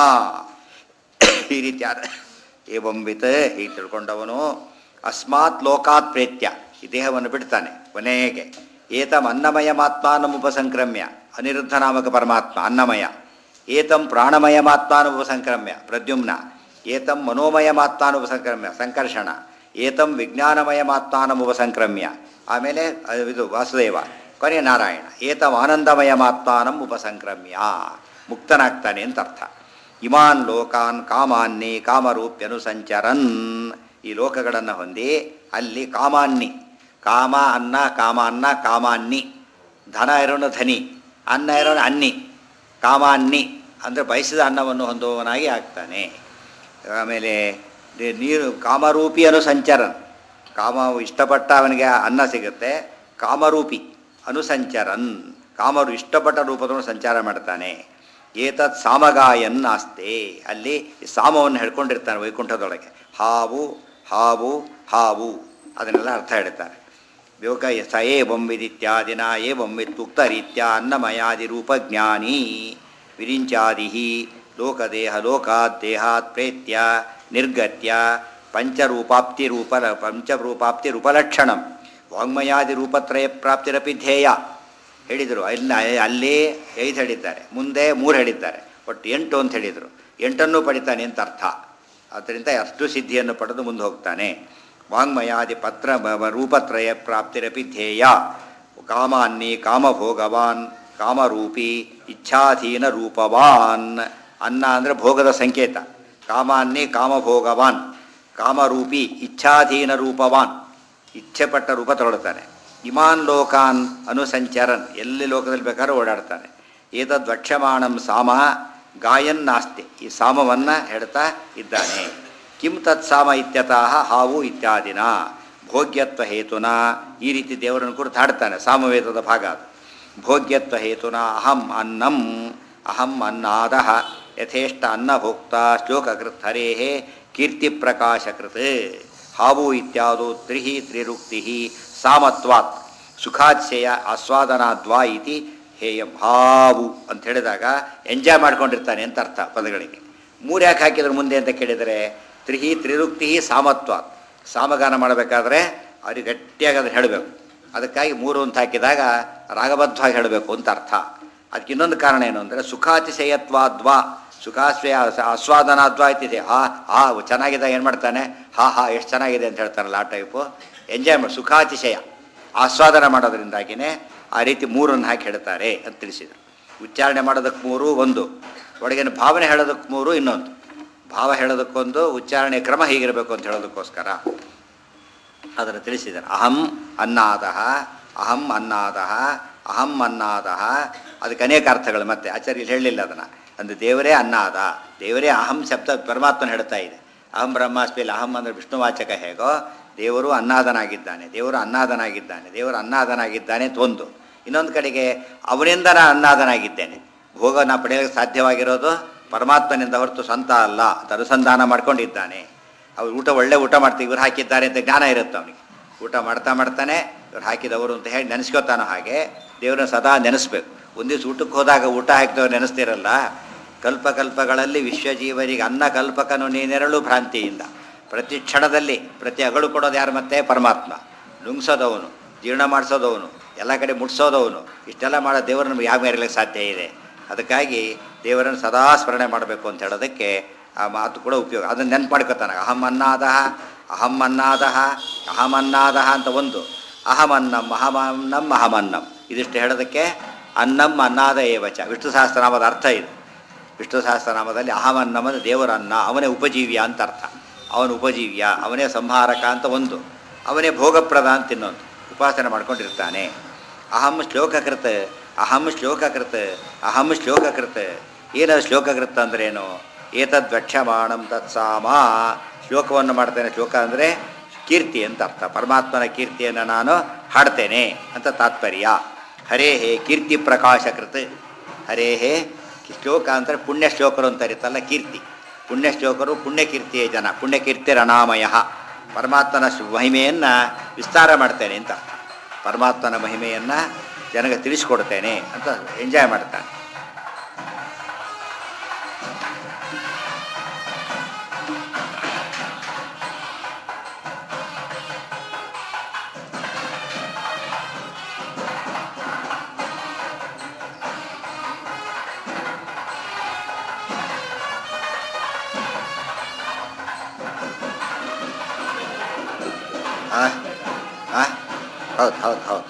ಈ ರೀತಿ ಯಾರ ಏವಂಬಿತ್ ಹೀಗೆ ತಿಳ್ಕೊಂಡವನು ಅಸ್ಮಾತ್ ಲೋಕಾತ್ ಪ್ರೇತ್ಯ ಈ ದೇಹವನ್ನು ಬಿಡ್ತಾನೆ ಕೊನೆಗೆ ಏತಂ ಅನ್ನಮಯ ಮಾತ್ಮಾನಂ ಉಪಸಂಕ್ರಮ್ಯ ಅನಿರುದ್ಧ ನಾಮಕ ಪರಮಾತ್ಮ ಅನ್ನಮಯ ಏತಂ ಪ್ರಾಣಮಯ ಮಾತ್ಮಾನ ಉಪಸಂಕ್ರಮ್ಯ ಪ್ರದ್ಯುಮ್ನ ಏತಂ ಮನೋಮಯ ಮಾತ್ಮಾನ ಉಪಸಂಕ್ರಮ್ಯ ಸಂಕರ್ಷಣ ಏತಂ ವಿಜ್ಞಾನಮಯ ಮಾತ್ಮಾನ ಉಪಸಂಕ್ರಮ್ಯ ಆಮೇಲೆ ಅದು ಇದು ವಾಸುದೇವ ಕೊನೆಯ ನಾರಾಯಣ ಏತಂ ಆನಂದಮಯ ಮಾತ್ಮಾನಂ ಉಪಸಂಕ್ರಮ್ಯ ಮುಕ್ತನಾಗ್ತಾನೆ ಅಂತ ಅರ್ಥ ಇಮಾನ್ ಲೋಕಾನ್ ಕಾಮಾನ್ನಿ ಕಾಮರೂಪ್ಯನುಸಂಚರನ್ ಈ ಲೋಕಗಳನ್ನು ಹೊಂದಿ ಅಲ್ಲಿ ಕಾಮಾನ್ನಿ ಕಾಮ ಅನ್ನ ಕಾಮ ಅನ್ನ ಕಾಮಾನ್ನಿ ಧನ ಇರೋನು ಧನಿ ಅನ್ನ ಇರೋನು ಅನ್ನಿ ಕಾಮಾನ್ನಿ ಅಂದರೆ ಬಯಸಿದ ಅನ್ನವನ್ನು ಹೊಂದುವವನಾಗಿ ಆಗ್ತಾನೆ ಆಮೇಲೆ ದೆ- ನೀರು ಕಾಮರೂಪಿ ಅನುಸಂಚರನ್ ಕಾಮ ಇಷ್ಟಪಟ್ಟ ಅವನಿಗೆ ಅನ್ನ ಸಿಗುತ್ತೆ ಕಾಮರೂಪಿ ಅನುಸಂಚರನ್ ಕಾಮರು ಇಷ್ಟಪಟ್ಟ ರೂಪದನ್ನು ಸಂಚಾರ ಮಾಡ್ತಾನೆ ಏತತ್ ಸಾಮಗಾಯನ್ ಆಸ್ತೆ ಅಲ್ಲಿ ಈ ಸಾಮವನ್ನು ಹೇಳ್ಕೊಂಡಿರ್ತಾನೆ ವೈಕುಂಠದೊಳಗೆ ಹಾವು ಹಾವು ಹಾವು ಅದನ್ನೆಲ್ಲ ಅರ್ಥ ಹೇಳ್ತಾರೆ ಯೋಗ ಸ ಏವಂ ವಿದಿತ್ಯಾದಿನ ಏವಂ ವಿತ್ಯುಕ್ತ ರೀತ್ಯ ಅನ್ನಮಯಾದಿ ರೂಪಜ್ಞಾನಿ ವಿರಿಂಚಾದಿ ಲೋಕದೇಹ ಲೋಕಾತ್ ದೇಹಾತ್ ಪ್ರೇತ್ಯ ನಿರ್ಗತ್ಯ ಪಂಚರೂಪಾಪ್ತಿ ರೂಪ ಪಂಚರೂಪಾಪ್ತಿ ರೂಪಲಕ್ಷಣಂ ವಾಂಗ್ಮಯಾದಿ ರೂಪತ್ರಯ ಪ್ರಾಪ್ತಿರಪಿ ಧ್ಯೇಯ ಹೇಳಿದರು ಅಲ್ಲಿ ಅಲ್ಲಿ ಐದು ಹೇಳಿದ್ದಾರೆ ಮುಂದೆ ಮೂರು ಹೇಳಿದ್ದಾರೆ ಒಟ್ಟು ಎಂಟು ಅಂತ ಹೇಳಿದರು ಎಂಟನ್ನು ಪಡಿತಾನೆ ಅಂತ ಅರ್ಥ ಆದ್ದರಿಂದ ಅಷ್ಟು ಸಿದ್ಧಿಯನ್ನು ಪಡೆದು ಮುಂದೆ ಹೋಗ್ತಾನೆ ವಾಂಗ್ಮಯಾದಿ ಪತ್ರ ಬ- ಬ- ರೂಪತ್ರಯ ಪ್ರಾಪ್ತಿರಪಿ ಧ್ಯೇಯ ಕಾಮಾನ್ನಿ ಕಾಮಭೋಗವಾನ್ ಕಾಮರೂಪಿ ಇಚ್ಛಾಧೀನ ರೂಪವಾನ್ ಅನ್ನ ಅಂದರೆ ಭೋಗದ ಸಂಕೇತ ಕಾಮಾನ್ನಿ ಕಾಮಭೋಗವಾನ್ ಕಾಮರೂಪಿ ಇಚ್ಛಾಧೀನ ರೂಪವಾನ್ ಇಚ್ಛೆಪಟ್ಟ ರೂಪ ತಗೊಳ್ತಾನೆ ಇಮಾನ್ ಲೋಕಾನ್ ಅನುಸಂಚರನ್ ಎಲ್ಲಿ ಲೋಕದಲ್ಲಿ ಬೇಕಾದ್ರೂ ಓಡಾಡ್ತಾನೆ ಏತದ್ ವಕ್ಷ್ಯಮಾಣಂ ಸಾಮ ಗಾಯನ್ ನಾಸ್ತಿ ಈ ಸಾಮವನ್ನು ಹೇಳ್ತಾ ಇದ್ದಾನೆ ಕಿಂ ತತ್ ಸಾಮ ಇತ್ಯತಃ ಹಾವು ಇತ್ಯಾದಿನ ಭೋಗ್ಯತ್ವ ಹೇತುನ ಈ ರೀತಿ ದೇವರನ್ನು ಕುರಿತು ಹಾಡ್ತಾನೆ ಸಾಮವೇದದ ಭಾಗ ಅದು ಭೋಗ್ಯತ್ವ ಹೇತುನ ಅಹಂ ಅನ್ನಂ ಅಹಂ ಅನ್ನಾದ ಯಥೇಷ್ಟ ಅನ್ನಭೋಕ್ತ ಶ್ಲೋಕಕೃತ್ ಹರೇ ಕೀರ್ತಿ ಪ್ರಕಾಶಕೃತ್ ಹಾವು ಇತ್ಯಾದು ತ್ರಿಹಿ ತ್ರಿರುಕ್ತಿ ಸಾಮತ್ವಾತ್ ಸುಖಾತ್ಸೆಯ ಆಸ್ವಾದನಾದ್ವಾ ಇತಿ ಹೇಯಂ ಹಾವು ಅಂತ ಹೇಳಿದಾಗ ಎಂಜಾಯ್ ಮಾಡ್ಕೊಂಡಿರ್ತಾನೆ ಅಂತ ಅರ್ಥ ಪದಗಳಿಗೆ ಮೂರು ಯಾಕೆ ಹಾಕಿದ್ರು ಮುಂದೆ ಅಂತ ಕೇಳಿದರೆ ತ್ರಿಹಿ ತ್ರಿರುಕ್ತಿ ಸಾಮತ್ವಾತ್ ಸಾಮಗಾನ ಮಾಡಬೇಕಾದ್ರೆ ಅವ್ರಿಗೆ ಗಟ್ಟಿಯಾಗಿ ಅದನ್ನು ಹೇಳಬೇಕು ಅದಕ್ಕಾಗಿ ಮೂರು ಅಂತ ಹಾಕಿದಾಗ ರಾಗಬದ್ಧವಾಗಿ ಹೇಳಬೇಕು ಅಂತ ಅರ್ಥ ಅದಕ್ಕೆ ಇನ್ನೊಂದು ಕಾರಣ ಏನು ಅಂದರೆ ಸುಖಾತಿಶಯತ್ವಾದ್ವಾ ಸುಖಾಶ್ವಯ ಆಸ್ವಾದನಾದ್ವಾ ಇತ್ತಿದೆ ಆ ಆ ಚೆನ್ನಾಗಿದೆ ಏನು ಮಾಡ್ತಾನೆ ಹಾ ಹಾ ಎಷ್ಟು ಚೆನ್ನಾಗಿದೆ ಅಂತ ಹೇಳ್ತಾರಲ್ಲ ಆ ಟೈಪು ಎಂಜಾಯ್ ಮಾಡಿ ಸುಖಾತಿಶಯ ಆಸ್ವಾದನ ಮಾಡೋದ್ರಿಂದಾಗಿಯೇ ಆ ರೀತಿ ಮೂರನ್ನು ಹಾಕಿ ಹೇಳ್ತಾರೆ ಅಂತ ತಿಳಿಸಿದರು ಉಚ್ಚಾರಣೆ ಮಾಡೋದಕ್ಕೆ ಮೂರು ಒಂದು ಒಳಗಿನ ಭಾವನೆ ಹೇಳೋದಕ್ಕೆ ಮೂರು ಇನ್ನೊಂದು ಭಾವ ಹೇಳೋದಕ್ಕೊಂದು ಉಚ್ಚಾರಣೆ ಕ್ರಮ ಹೀಗಿರಬೇಕು ಅಂತ ಹೇಳೋದಕ್ಕೋಸ್ಕರ ಅದನ್ನು ತಿಳಿಸಿದ್ದಾರೆ ಅಹಂ ಅನ್ನಾದ ಅಹಂ ಅನ್ನಾದ ಅಹಂ ಅನ್ನಾದ ಅದಕ್ಕೆ ಅನೇಕ ಅರ್ಥಗಳು ಮತ್ತೆ ಆಚಾರ್ಯ ಇಲ್ಲಿ ಹೇಳಲಿಲ್ಲ ಅದನ್ನು ಅಂದರೆ ದೇವರೇ ಅನ್ನಾದ ದೇವರೇ ಅಹಂ ಶಬ್ದ ಪರಮಾತ್ಮನ ಹೇಳ್ತಾ ಇದೆ ಅಹಂ ಬ್ರಹ್ಮಾಸ್ಮಿಲ್ ಅಹಂ ಅಂದರೆ ವಿಷ್ಣುವಾಚಕ ಹೇಗೋ ದೇವರು ಅನ್ನಾದನಾಗಿದ್ದಾನೆ ದೇವರು ಅನ್ನಾದನಾಗಿದ್ದಾನೆ ದೇವರು ಅನ್ನಾದನಾಗಿದ್ದಾನೆ ಅಂತ ಒಂದು ಇನ್ನೊಂದು ಕಡೆಗೆ ಅವನಿಂದ ನಾನು ಅನ್ನಾದನಾಗಿದ್ದೇನೆ ಭೋಗ ನಾ ಪಡೆಯಲಿಕ್ಕೆ ಸಾಧ್ಯವಾಗಿರೋದು ಪರಮಾತ್ಮನಿಂದ ಹೊರತು ಸ್ವಂತ ಅಲ್ಲ ಅಂತ ಅನುಸಂಧಾನ ಮಾಡ್ಕೊಂಡಿದ್ದಾನೆ ಅವ್ರು ಊಟ ಒಳ್ಳೆ ಊಟ ಮಾಡ್ತೀವಿ ಇವ್ರು ಹಾಕಿದ್ದಾರೆ ಅಂತ ಜ್ಞಾನ ಇರುತ್ತೆ ಅವನಿಗೆ ಊಟ ಮಾಡ್ತಾ ಮಾಡ್ತಾನೆ ಇವ್ರು ಹಾಕಿದವರು ಅಂತ ಹೇಳಿ ನೆನೆಸ್ಕೋತಾನೋ ಹಾಗೆ ದೇವರನ್ನ ಸದಾ ನೆನೆಸ್ಬೇಕು ಒಂದು ದಿವಸ ಊಟಕ್ಕೆ ಹೋದಾಗ ಊಟ ಹಾಕಿದವ್ರು ನೆನೆಸ್ತಿರಲ್ಲ ಕಲ್ಪಕಲ್ಪಗಳಲ್ಲಿ ವಿಶ್ವಜೀವನಿಗೆ ಅನ್ನ ಕಲ್ಪಕನು ನೀನೆರಳು ಭ್ರಾಂತಿಯಿಂದ ಪ್ರತಿ ಕ್ಷಣದಲ್ಲಿ ಪ್ರತಿ ಅಗಳು ಕೊಡೋದು ಯಾರು ಮತ್ತೆ ಪರಮಾತ್ಮ ನುಂಗ್ಸೋದವನು ಜೀರ್ಣ ಮಾಡಿಸೋದವನು ಎಲ್ಲ ಕಡೆ ಮುಟ್ಸೋದವನು ಇಷ್ಟೆಲ್ಲ ಮಾಡೋ ದೇವರು ನಮ್ಗೆ ಯಾವ ಮೇರಲಿಕ್ಕೆ ಸಾಧ್ಯ ಇದೆ ಅದಕ್ಕಾಗಿ ದೇವರನ್ನು ಸದಾ ಸ್ಮರಣೆ ಮಾಡಬೇಕು ಅಂತ ಹೇಳೋದಕ್ಕೆ ಆ ಮಾತು ಕೂಡ ಉಪಯೋಗ ಅದನ್ನು ನೆನ್ಪು ಮಾಡ್ಕೊತಾನೆ ಅಹಂ ಅನ್ನಾದ ಅಹಂ ಅನ್ನಾದ ಅಹಂ ಅನ್ನಾದ ಅಂತ ಒಂದು ಅಹಮನ್ನಂ ಅಹಮನ್ನಂ ಅಹಮನ್ನಂ ಇದಿಷ್ಟು ಹೇಳೋದಕ್ಕೆ ಅನ್ನಂ ಅನ್ನಾದ ಏವಚ ವಿಷ್ಣು ಸಹಸ್ರನಾಮದ ಅರ್ಥ ಇದು ವಿಷ್ಣು ಸಹಸ್ರನಾಮದಲ್ಲಿ ಅಹಮನ್ನಂ ಅಂದರೆ ದೇವರ ಅನ್ನ ಅವನೇ ಉಪಜೀವ್ಯ ಅಂತ ಅರ್ಥ ಅವನು ಉಪಜೀವ್ಯ ಅವನೇ ಸಂಹಾರಕ ಅಂತ ಒಂದು ಅವನೇ ಭೋಗಪ್ರದ ಅಂತ ಇನ್ನೊಂದು ಉಪಾಸನೆ ಮಾಡ್ಕೊಂಡಿರ್ತಾನೆ ಅಹಂ ಶ್ಲೋಕಕೃತ ಅಹಂ ಶ್ಲೋಕಕೃತ ಅಹಂ ಶ್ಲೋಕಕೃತ ಏನದು ಶ್ಲೋಕಕೃತ ಅಂದ್ರೇನು ಏತದ್ ವಕ್ಷ್ಯಮಾಣಂ ತತ್ಸಾಮ ಶ್ಲೋಕವನ್ನು ಮಾಡ್ತೇನೆ ಶ್ಲೋಕ ಅಂದರೆ ಕೀರ್ತಿ ಅಂತ ಅರ್ಥ ಪರಮಾತ್ಮನ ಕೀರ್ತಿಯನ್ನು ನಾನು ಹಾಡ್ತೇನೆ ಅಂತ ತಾತ್ಪರ್ಯ ಹರೇ ಹೇ ಕೀರ್ತಿ ಪ್ರಕಾಶಕೃತ ಹರೇ ಹೇ ಶ್ಲೋಕ ಅಂದರೆ ಪುಣ್ಯ ಶ್ಲೋಕರು ಅಂತ ಇರುತ್ತಲ್ಲ ಕೀರ್ತಿ ಪುಣ್ಯ ಶ್ಲೋಕರು ಪುಣ್ಯಕೀರ್ತಿಯ ಜನ ಪುಣ್ಯಕೀರ್ತಿ ರಣಾಮಯ ಪರಮಾತ್ಮನ ಶು- ಮಹಿಮೆಯನ್ನು ವಿಸ್ತಾರ ಮಾಡ್ತೇನೆ ಅಂತ ಅರ್ಥ ಪರಮಾತ್ಮನ ಮಹಿಮೆಯನ್ನು ಜನಗೆ ತಿಳಿಸ್ಕೊಡ್ತೇನೆ ಅಂತ ಎಂಜಾಯ್ ಮಾಡ್ತಾನೆ ಹಾಂ ಹಾಂ ಹೌದು ಹೌದು ಹೌದು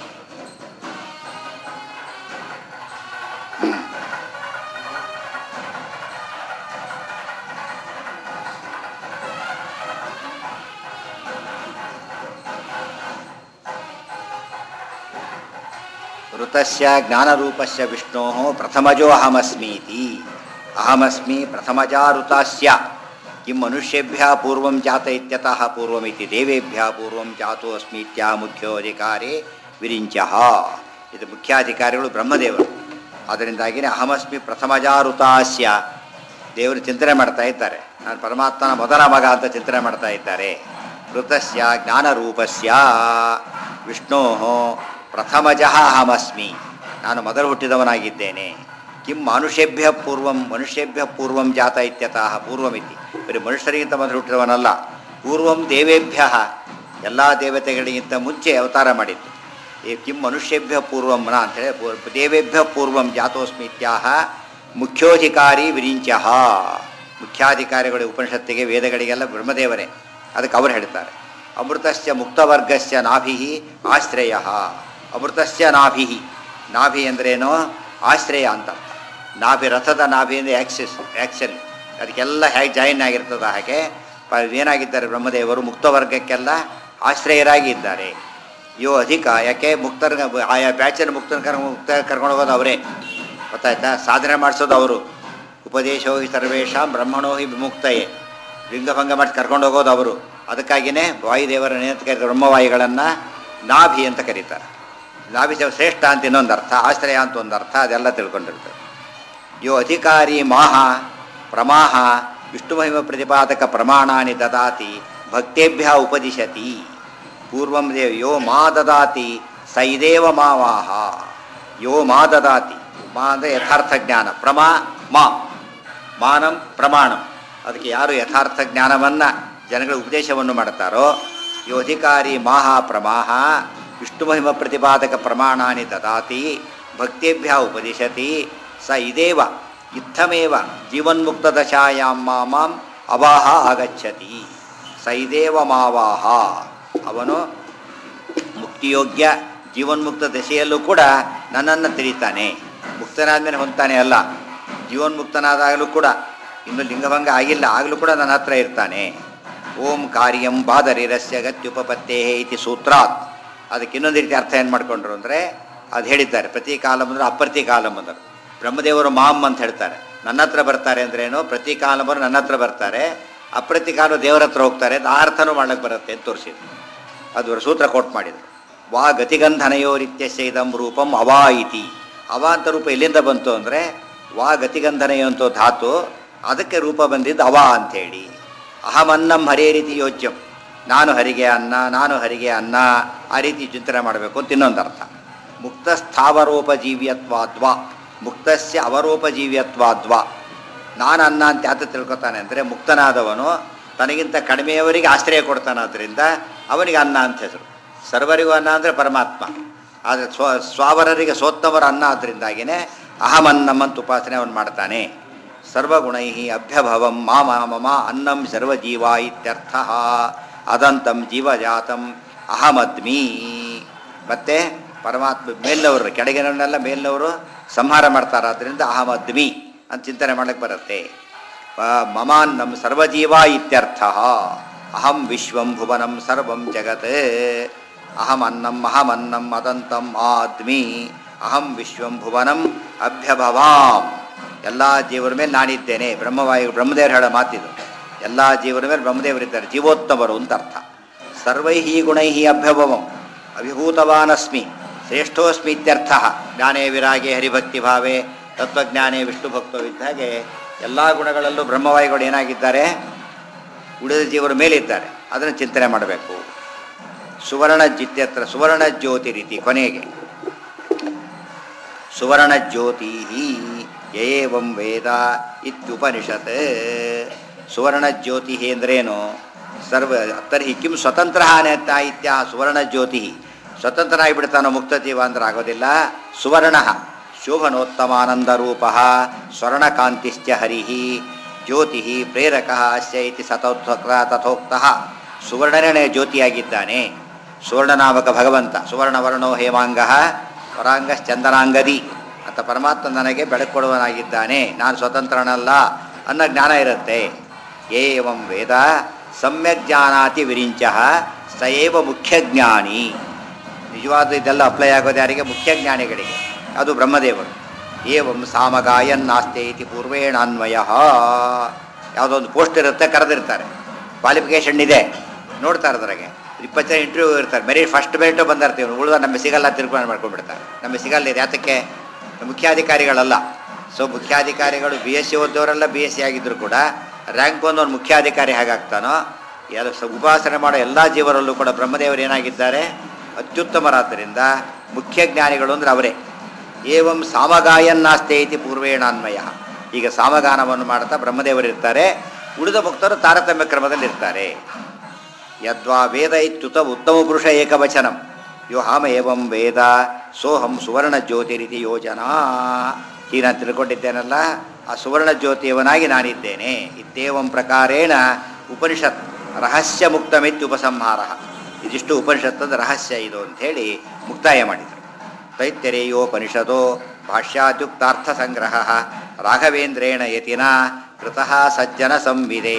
ಋತಸ್ಯ ಜ್ಞಾನರೂಪಸ್ಯ ವಿಷ್ಣೋ ಪ್ರಥಮಜೋ ಅಹಮಸ್ಮೀತಿ ಅಹಮಸ್ಮಿ ಪ್ರಥಮಜಾ ಋತಸ್ಯ ಕಿಂ ಮನುಷ್ಯೇಭ್ಯ ಪೂರ್ವಂ ಜಾತ ಇತ್ಯತಃ ಪೂರ್ವಮಿತಿ ದೇವೇಭ್ಯ ಪೂರ್ವಂ ಜಾತೋ ಅಸ್ಮೀತ್ಯ ಮುಖ್ಯೋಧಿಕಾರಿ ವಿರಿಂಚಃ ಇದು ಮುಖ್ಯಾಧಿಕಾರಿಗಳು ಬ್ರಹ್ಮದೇವರು ಅದರಿಂದಾಗಿನೇ ಅಹಮಸ್ಮಿ ಪ್ರಥಮಜಾರುತಾಸ್ಯ ದೇವರು ಚಿಂತನೆ ಮಾಡ್ತಾ ಇದ್ದಾರೆ ನಾನು ಪರಮಾತ್ಮನ ಮೊದಲ ಮಗ ಅಂತ ಚಿಂತನೆ ಮಾಡ್ತಾ ಇದ್ದಾರೆ ಋತಸ್ಯ ಜ್ಞಾನರೂಪಸ್ಯ ವಿಷ್ಣೋ ಪ್ರಥಮಜಃ ಅಹಮಸ್ಮಿ ನಾನು ಮೊದಲು ಹುಟ್ಟಿದವನಾಗಿದ್ದೇನೆ ಕಿಂ ಮನುಷ್ಯಭ್ಯ ಪೂರ್ವಂ ಮನುಷ್ಯಭ್ಯ ಪೂರ್ವಂ ಜಾತ ಇತ್ಯತಃ ಪೂರ್ವಮಿತಿ ಬರೀ ಮನುಷ್ಯರಿಗಿಂತ ಮೊದಲು ಹುಟ್ಟಿದವನಲ್ಲ ಪೂರ್ವಂ ದೇವೇಭ್ಯ ಎಲ್ಲ ದೇವತೆಗಳಿಗಿಂತ ಮುಂಚೆ ಅವತಾರ ಮಾಡಿದ್ದು ಈ ಕಿಂ ಮನುಷ್ಯಭ್ಯ ಪೂರ್ವಂ ನ ಅಂತೇಳಿ ಪೂರ್- ದೇವೇಭ್ಯ ಪೂರ್ವಂ ಜಾತೋಸ್ಮಿ ಇತ್ಯಾಹ ಮುಖ್ಯೋಧಿಕಾರಿ ವಿರಿಂಚಃ ಮುಖ್ಯಾಧಿಕಾರಿಗಳ ಉಪನಿಷತ್ತಿಗೆ ವೇದಗಳಿಗೆಲ್ಲ ಬ್ರಹ್ಮದೇವರೇ ಅದಕ್ಕೆ ಅವರು ಹೇಳ್ತಾರೆ ಅಮೃತಸ್ಯ ಮುಕ್ತವರ್ಗಸ್ಯ ನಾಭಿ ಆಶ್ರಯ ಅಮೃತಸ್ಯ ನಾಭಿ ನಾಭಿ ಅಂದ್ರೇನು ಆಶ್ರಯ ಅಂತ ಅರ್ಥ. ನಾಭಿ ರಥದ ನಾಭಿ ಅಂದರೆ ಆಕ್ಸಿಸ್ ಆ್ಯಕ್ಷನ್ ಅದಕ್ಕೆಲ್ಲ ಹೇಗೆ ಜಾಯಿನ್ ಆಗಿರ್ತದೆ ಹಾಗೆ ಪ- ಏನಾಗಿದ್ದಾರೆ ಬ್ರಹ್ಮದೇವರು ಮುಕ್ತವರ್ಗಕ್ಕೆಲ್ಲ ಆಶ್ರಯರಾಗಿ ಇದ್ದಾರೆ ಯೋ ಅಧಿಕ ಯಾಕೆ ಮುಕ್ತರ ಆಯಾ ಬ್ಯಾಚನ್ನು ಮುಕ್ತನ ಕರ್ ಮುಕ್ತ ಕರ್ಕೊಂಡು ಹೋಗೋದು ಅವರೇ ಗೊತ್ತಾಯ್ತಾ ಸಾಧನೆ ಮಾಡಿಸೋದು ಅವರು ಉಪದೇಶೋ ಹಿ ಸರ್ವೇಶಾಂ ಬ್ರಹ್ಮಣೋ ಹಿ ವಿಮುಕ್ತಯೇ ಲಿಂಗಭಂಗ ಮಾಡಿ ಕರ್ಕೊಂಡು ಹೋಗೋದು ಅವರು ಅದಕ್ಕಾಗಿಯೇ ವಾಯುದೇವರನ್ನ ಏನಂತ ಕರೀತಾರೆ ಬ್ರಹ್ಮವಾಯುಗಳನ್ನು ನಾಭಿ ಅಂತ ಕರೀತಾರೆ ನಾಭಿ ಸ- ಶ್ರೇಷ್ಠ ಅಂತ ಇನ್ನೊಂದು ಅರ್ಥ ಆಶ್ರಯ ಅಂತ ಒಂದು ಅರ್ಥ ಅದೆಲ್ಲ ತಿಳ್ಕೊಂಡಿರ್ತಾರೆ ಯೋ ಅಧಿಕಾರಿ ಮಾಹ ಪ್ರಮಾಹ ವಿಷ್ಣು ಮಹಿಮ ಪ್ರತಿಪಾದಕ ಪ್ರಮಾಣಾನಿ ದದಾತಿ ಭಕ್ತೇಭ್ಯ ಉಪದಿಶತಿ ಪೂರ್ವಂ ದೇವ್ ಯೋ ಮಾ ದದಾತಿ ಸ ಇದೇವ ಮಾವಾಹ ಯೋ ಮಾ ದದಾತಿ ಮಾ ಅಂದರೆ ಯಥಾರ್ಥ ಜ್ಞಾನ ಪ್ರಮಾ ಮಾ ಮಾನಂ ಪ್ರಮಾಣಂ ಅದಕ್ಕೆ ಯಾರು ಯಥಾರ್ಥ ಜ್ಞಾನವನ್ನು ಜನಗಳ ಉಪದೇಶವನ್ನು ಮಾಡ್ತಾರೋ ಯೋ ಅಧಿಕಾರಿ ಮಾಹ ಪ್ರಮಾಹ ವಿಷ್ಣು ಮಹಿಮ ಪ್ರತಿಪಾದಕ ಪ್ರಮಾಣಾನಿ ದದಾತಿ ಭಕ್ತೇಭ್ಯ ಉಪದಿಶತಿ ಸ ಇದೇವ ಇತ್ತಮೇವ ಜೀವನ್ಮುಕ್ತ ದಶಾಯಾಂ ಮಾಂ ಅವಾಹ ಆಗಚ್ಚತಿ ಸ ಇದೇವ ಮಾವಾಹ ಅವನು ಮುಕ್ತಿಯೋಗ್ಯ ಜೀವನ್ಮುಕ್ತ ದಶೆಯಲ್ಲೂ ಕೂಡ ನನ್ನನ್ನು ತಿಳಿತಾನೆ ಮುಕ್ತನಾದ್ಮೇಲೆ ಹೊಂತಾನೆ ಅಲ್ಲ ಜೀವನ್ಮುಕ್ತನಾದಾಗಲೂ ಕೂಡ ಇನ್ನು ಲಿಂಗಭಂಗ ಆಗಿಲ್ಲ ಆಗಲೂ ಕೂಡ ನನ್ನ ಹತ್ರ ಇರ್ತಾನೆ ಓಂ ಕಾರ್ಯಂ ಬಾದರಿರಸ್ಯ ಗತ್ಯುಪಪತ್ತೇ ಇತಿ ಸೂತ್ರಾತ್ ಅದಕ್ಕೆ ಇನ್ನೊಂದು ರೀತಿ ಅರ್ಥ ಏನು ಮಾಡ್ಕೊಂಡ್ರು ಅಂದರೆ ಅದು ಹೇಳಿದ್ದಾರೆ ಪ್ರತಿ ಕಾಲಂ ಅಂದ್ರೆ ಅಪ್ರತಿ ಕಾಲಂ ಅಂದರು ಬ್ರಹ್ಮದೇವರು ಮಾಮ್ ಅಂತ ಹೇಳ್ತಾರೆ ನನ್ನ ಹತ್ರ ಬರ್ತಾರೆ ಅಂದ್ರೇನು ಪ್ರತಿ ಕಾಲಂಬರು ನನ್ನ ಹತ್ರ ಬರ್ತಾರೆ ಅಪ್ರತಿ ಕಾಲ ದೇವರ ಹತ್ರ ಹೋಗ್ತಾರೆ ಅದು ಆ ಅರ್ಥನೂ ಮಾಡ್ಲಿಕ್ಕೆ ಬರುತ್ತೆ ಅಂತ ತೋರಿಸಿದ್ರು ಅದು ಅವ್ರ ಸೂತ್ರ ಕೋಟ್ ಮಾಡಿದರು ವಾ ಗತಿಗಂಧನಯೋರಿತ್ಯಸ್ಯ ಇದಂ ರೂಪಂ ಅವಾ ಇತಿ ಅವ ಅಂತ ರೂಪ ಎಲ್ಲಿಂದ ಬಂತು ಅಂದರೆ ವಾ ಗತಿಗಂಧನಯೋ ಅಂತ ಧಾತು ಅದಕ್ಕೆ ರೂಪ ಬಂದಿದ್ದು ಅವ ಅಂಥೇಳಿ ಅಹಮನ್ನಂ ಹರೇ ರೀತಿ ಯೋಜ್ಯಂ ನಾನು ಹರಿಗೆ ಅನ್ನ ನಾನು ಹರಿಗೆ ಅನ್ನ ಆ ರೀತಿ ಚಿಂತನೆ ಮಾಡಬೇಕು ಅಂತ ಇನ್ನೊಂದು ಅರ್ಥ ಮುಕ್ತ ಸ್ಥಾವರೋಪಜೀವ್ಯತ್ವಾದ್ವಾ ಮುಕ್ತಸ್ಯ ಅವರೋಪಜೀವ್ಯತ್ವಾದ್ವಾ ನಾನು ಅನ್ನ ಅಂತ ಯಾತ ತಿಳ್ಕೊತಾನೆ ಅಂದರೆ ಮುಕ್ತನಾದವನು ತನಗಿಂತ ಕಡಿಮೆಯವರಿಗೆ ಆಶ್ರಯ ಕೊಡ್ತಾನಾದ್ರಿಂದ ಅವನಿಗೆ ಅನ್ನ ಅಂತ ಹೆಸರು ಸರ್ವರಿಗೂ ಅನ್ನ ಅಂದರೆ ಪರಮಾತ್ಮ ಆದರೆ ಸ್ವ ಸ್ವಾವರರಿಗೆ ಸೋತ್ತಮರ ಅನ್ನ ಆದ್ದರಿಂದಾಗಿಯೇ ಅಹಮನ್ನಂ ಅಂತ ಉಪಾಸನೆ ಅವನು ಮಾಡ್ತಾನೆ ಸರ್ವಗುಣೈ ಅಭ್ಯಭವಂ ಮಾಮ ಮಮ ಅನ್ನಂ ಸರ್ವಜೀವ ಇತ್ಯರ್ಥ ಅದಂತಂ ಜೀವಜಾತಂ ಅಹಮದ್ಮಿ ಮತ್ತೆ ಪರಮಾತ್ಮ ಮೇಲ್ನವರು ಕೆಳಗಿನವನ್ನೆಲ್ಲ ಮೇಲ್ನವರು ಸಂಹಾರ ಮಾಡ್ತಾರೆ ಆದ್ದರಿಂದ ಅಹಮದ್ಮಿ ಅಂತ ಚಿಂತನೆ ಮಾಡಕ್ಕೆ ಬರುತ್ತೆ ಪ- ಮಮಾನ್ನಂ ಸರ್ವಜೀವ ಇತ್ಯರ್ಥ ಅಹಂ ವಿಶ್ವಂ ಭುವನಂ ಸರ್ವಂ ಜಗತ್ ಅಹಮನ್ನಂ ಅಹಮನ್ನಂ ಅದಂತಂ ಆದ್ಮಿ ಅಹಂ ವಿಶ್ವಂ ಭುವನಂ ಅಭ್ಯಭವಾಂ ಎಲ್ಲ ಜೀವರ ಮೇಲೆ ನಾನಿದ್ದೇನೆ ಬ್ರಹ್ಮವಾಯು ಬ್ರಹ್ಮದೇವರು ಹೇಳೋ ಮಾತಿದು ಎಲ್ಲ ಜೀವರ ಮೇಲೆ ಬ್ರಹ್ಮದೇವರಿದ್ದಾರೆ ಜೀವೋತ್ತಮರು ಅಂತ ಅರ್ಥ ಸರ್ವೈ ಗುಣೈ ಅಭ್ಯಭವಂ ಅಭಿಭೂತವಾನಸ್ಮಿ ಶ್ರೇಷ್ಠೋಸ್ಮಿ ಇತ್ಯರ್ಥ ಜ್ಞಾನೇ ವಿರಾಗೆ ಹರಿಭಕ್ತಿ ಭಾವೆ ತತ್ವಜ್ಞಾನೇ ವಿಷ್ಣು ಭಕ್ತೋ ಇದ್ದ ಹಾಗೆ ಎಲ್ಲ ಗುಣಗಳಲ್ಲೂ ಬ್ರಹ್ಮವಾಯುಗಳು ಏನಾಗಿದ್ದಾರೆ ಉಳಿದ ಜೀವರ ಮೇಲಿದ್ದಾರೆ ಅದನ್ನು ಚಿಂತನೆ ಮಾಡಬೇಕು ಸುವರ್ಣ ಜಿತ್ಯತ್ರ ಸುವರ್ಣ ಜ್ಯೋತಿ ರೀತಿ ಕೊನೆಗೆ ಸುವರ್ಣ ಜ್ಯೋತಿ ಏವಂ ವೇದ ಇತ್ಯುಪನಿಷತ್ ಸುವರ್ಣ ಜ್ಯೋತಿ ಅಂದ್ರೇನು ಸರ್ವ ತರ್ಹಿ ಕಿಂ ಸ್ವತಂತ್ರ ಅನತ್ತ ಇತ್ಯ ಸುವರ್ಣ ಜ್ಯೋತಿ ಸ್ವತಂತ್ರ ಆಗಿಬಿಡ್ತಾನೋ ಮುಕ್ತ ಜೀವ ಅಂದ್ರೆ ಆಗೋದಿಲ್ಲ ಸುವರ್ಣ ಶೋಭನೋತ್ತಮಾನಂದ ರೂಪ ಸ್ವರ್ಣಕಾಂತಿಶ್ಚ ಹರಿ ಜ್ಯೋತಿ ಪ್ರೇರಕ ಅಸ್ಯ ಇತಿ ಸತೋತ್ತರ ತಥೋಕ್ತ ಸುವರ್ಣನೇ ಜ್ಯೋತಿಯಾಗಿದ್ದಾನೆ ಸುವರ್ಣನಾಮಕ ಭಗವಂತ ಸುವರ್ಣವರ್ಣೋ ಹೇಮಾಂಗ ವರಾಂಗಶ್ಚಂದನಾಂಗದಿ ಅಂತ ಪರಮಾತ್ಮ ನನಗೆ ಬೆಳಕು ಕೊಡುವನಾಗಿದ್ದಾನೆ ನಾನು ಸ್ವತಂತ್ರನಲ್ಲ ಅನ್ನೋ ಜ್ಞಾನ ಇರುತ್ತೆ ಏವಂ ವೇದ ಸಮ್ಯಕ್ ಜಾನಾತಿ ವಿರಿಂಚ ಸಯೇವ ಮುಖ್ಯ ಜ್ಞಾನಿ ನಿಜವಾದ ಇದೆಲ್ಲ ಅಪ್ಲೈ ಆಗೋದು ಯಾರಿಗೆ ಮುಖ್ಯ ಜ್ಞಾನಿಗಳಿಗೆ ಅದು ಬ್ರಹ್ಮದೇವರು ಏವಂ ಸಾಮಗಾಯನ್ನಾಸ್ತೆ ಇತಿ ಪೂರ್ವೇಣಾನ್ವಯ ಯಾವುದೋ ಒಂದು ಪೋಸ್ಟ್ ಇರುತ್ತೆ ಕರೆದಿರ್ತಾರೆ ಕ್ವಾಲಿಫಿಕೇಷನ್ ಇದೆ ನೋಡ್ತಾರೆ ಅದ್ರಾಗೆ ಇಪ್ಪತ್ತು ಜನ ಇಂಟರ್ವ್ಯೂ ಇರ್ತಾರೆ ಮೆರಿಟ್ ಫಸ್ಟ್ ಮೆರಿಟು ಬಂದಿರ್ತೀವಿ ಉಳಿದ ನಮಗೆ ಸಿಗಲ್ಲ ತಿರ್ಕೊಂಡು ಮಾಡ್ಕೊಂಡ್ಬಿಡ್ತಾರೆ ನಮಗೆ ಸಿಗಲ್ಲ ಇದು ಯಾತಕ್ಕೆ ಮುಖ್ಯಾಧಿಕಾರಿಗಳಲ್ಲ ಸೊ ಮುಖ್ಯಾಧಿಕಾರಿಗಳು ಬಿ ಎಸ್ ಸಿ ಓದೋರೆಲ್ಲ ಬಿ ಎಸ್ ಸಿ ಆಗಿದ್ರು ಕೂಡ ರ್ಯಾಂಕ್ ಬಂದು ಅವ್ನು ಮುಖ್ಯಾಧಿಕಾರಿ ಹೇಗಾಗ್ತಾನೋ ಎಲ್ಲ ಸ ಉಪಾಸನೆ ಮಾಡೋ ಎಲ್ಲ ಜೀವರಲ್ಲೂ ಕೂಡ ಬ್ರಹ್ಮದೇವರು ಏನಾಗಿದ್ದಾರೆ ಅತ್ಯುತ್ತಮರಾದ್ದರಿಂದ ಮುಖ್ಯ ಜ್ಞಾನಿಗಳು ಅಂದ್ರೆ ಅವರೇ ಏವಂ ಸಾಮಗಾಯನ್ನಾಸ್ತೆ ಇತಿ ಪೂರ್ವೇಣಾನ್ವಯ ಈಗ ಸಾಮಗಾನವನ್ನು ಮಾಡ್ತಾ ಬ್ರಹ್ಮದೇವರು ಇರ್ತಾರೆ ಉಳಿದ ಭಕ್ತರು ತಾರತಮ್ಯ ಕ್ರಮದಲ್ಲಿ ಇರ್ತಾರೆ ಯದ್ವಾ ವೇದ ಇತ್ಯುತ ಉತ್ತಮ ಪುರುಷ ಏಕವಚನಂ ಯೋ ಹಾಮ ಏವಂ ವೇದ ಸೋಹಂ ಸುವರ್ಣ ಜ್ಯೋತಿರಿತಿ ಯೋಜನಾ ಈಗ ನಾನು ತಿಳ್ಕೊಂಡಿದ್ದೇನಲ್ಲ ಆ ಸುವರ್ಣ ಜ್ಯೋತಿಯವನಾಗಿ ನಾನಿದ್ದೇನೆ ಇತ್ತೇವಂ ಪ್ರಕಾರೇಣ ಉಪನಿಷತ್ ರಹಸ್ಯ ಮುಕ್ತಮಿತ್ಯುಪಸಂಹಾರ ಇದಿಷ್ಟು ಉಪನಿಷತ್ತದ ರಹಸ್ಯ ಇದು ಅಂಥೇಳಿ ಮುಕ್ತಾಯ ಮಾಡಿದರು ತೈತ್ಯರೇಯೋಪನಿಷದೋ ಭಾಷ್ಯಾದ್ಯುಕ್ತಾರ್ಥ ಸಂಗ್ರಹ ರಾಘವೇಂದ್ರೇಣ ಯತಿನ ಕೃತಃ ಸಜ್ಜನ ಸಂವಿದೆ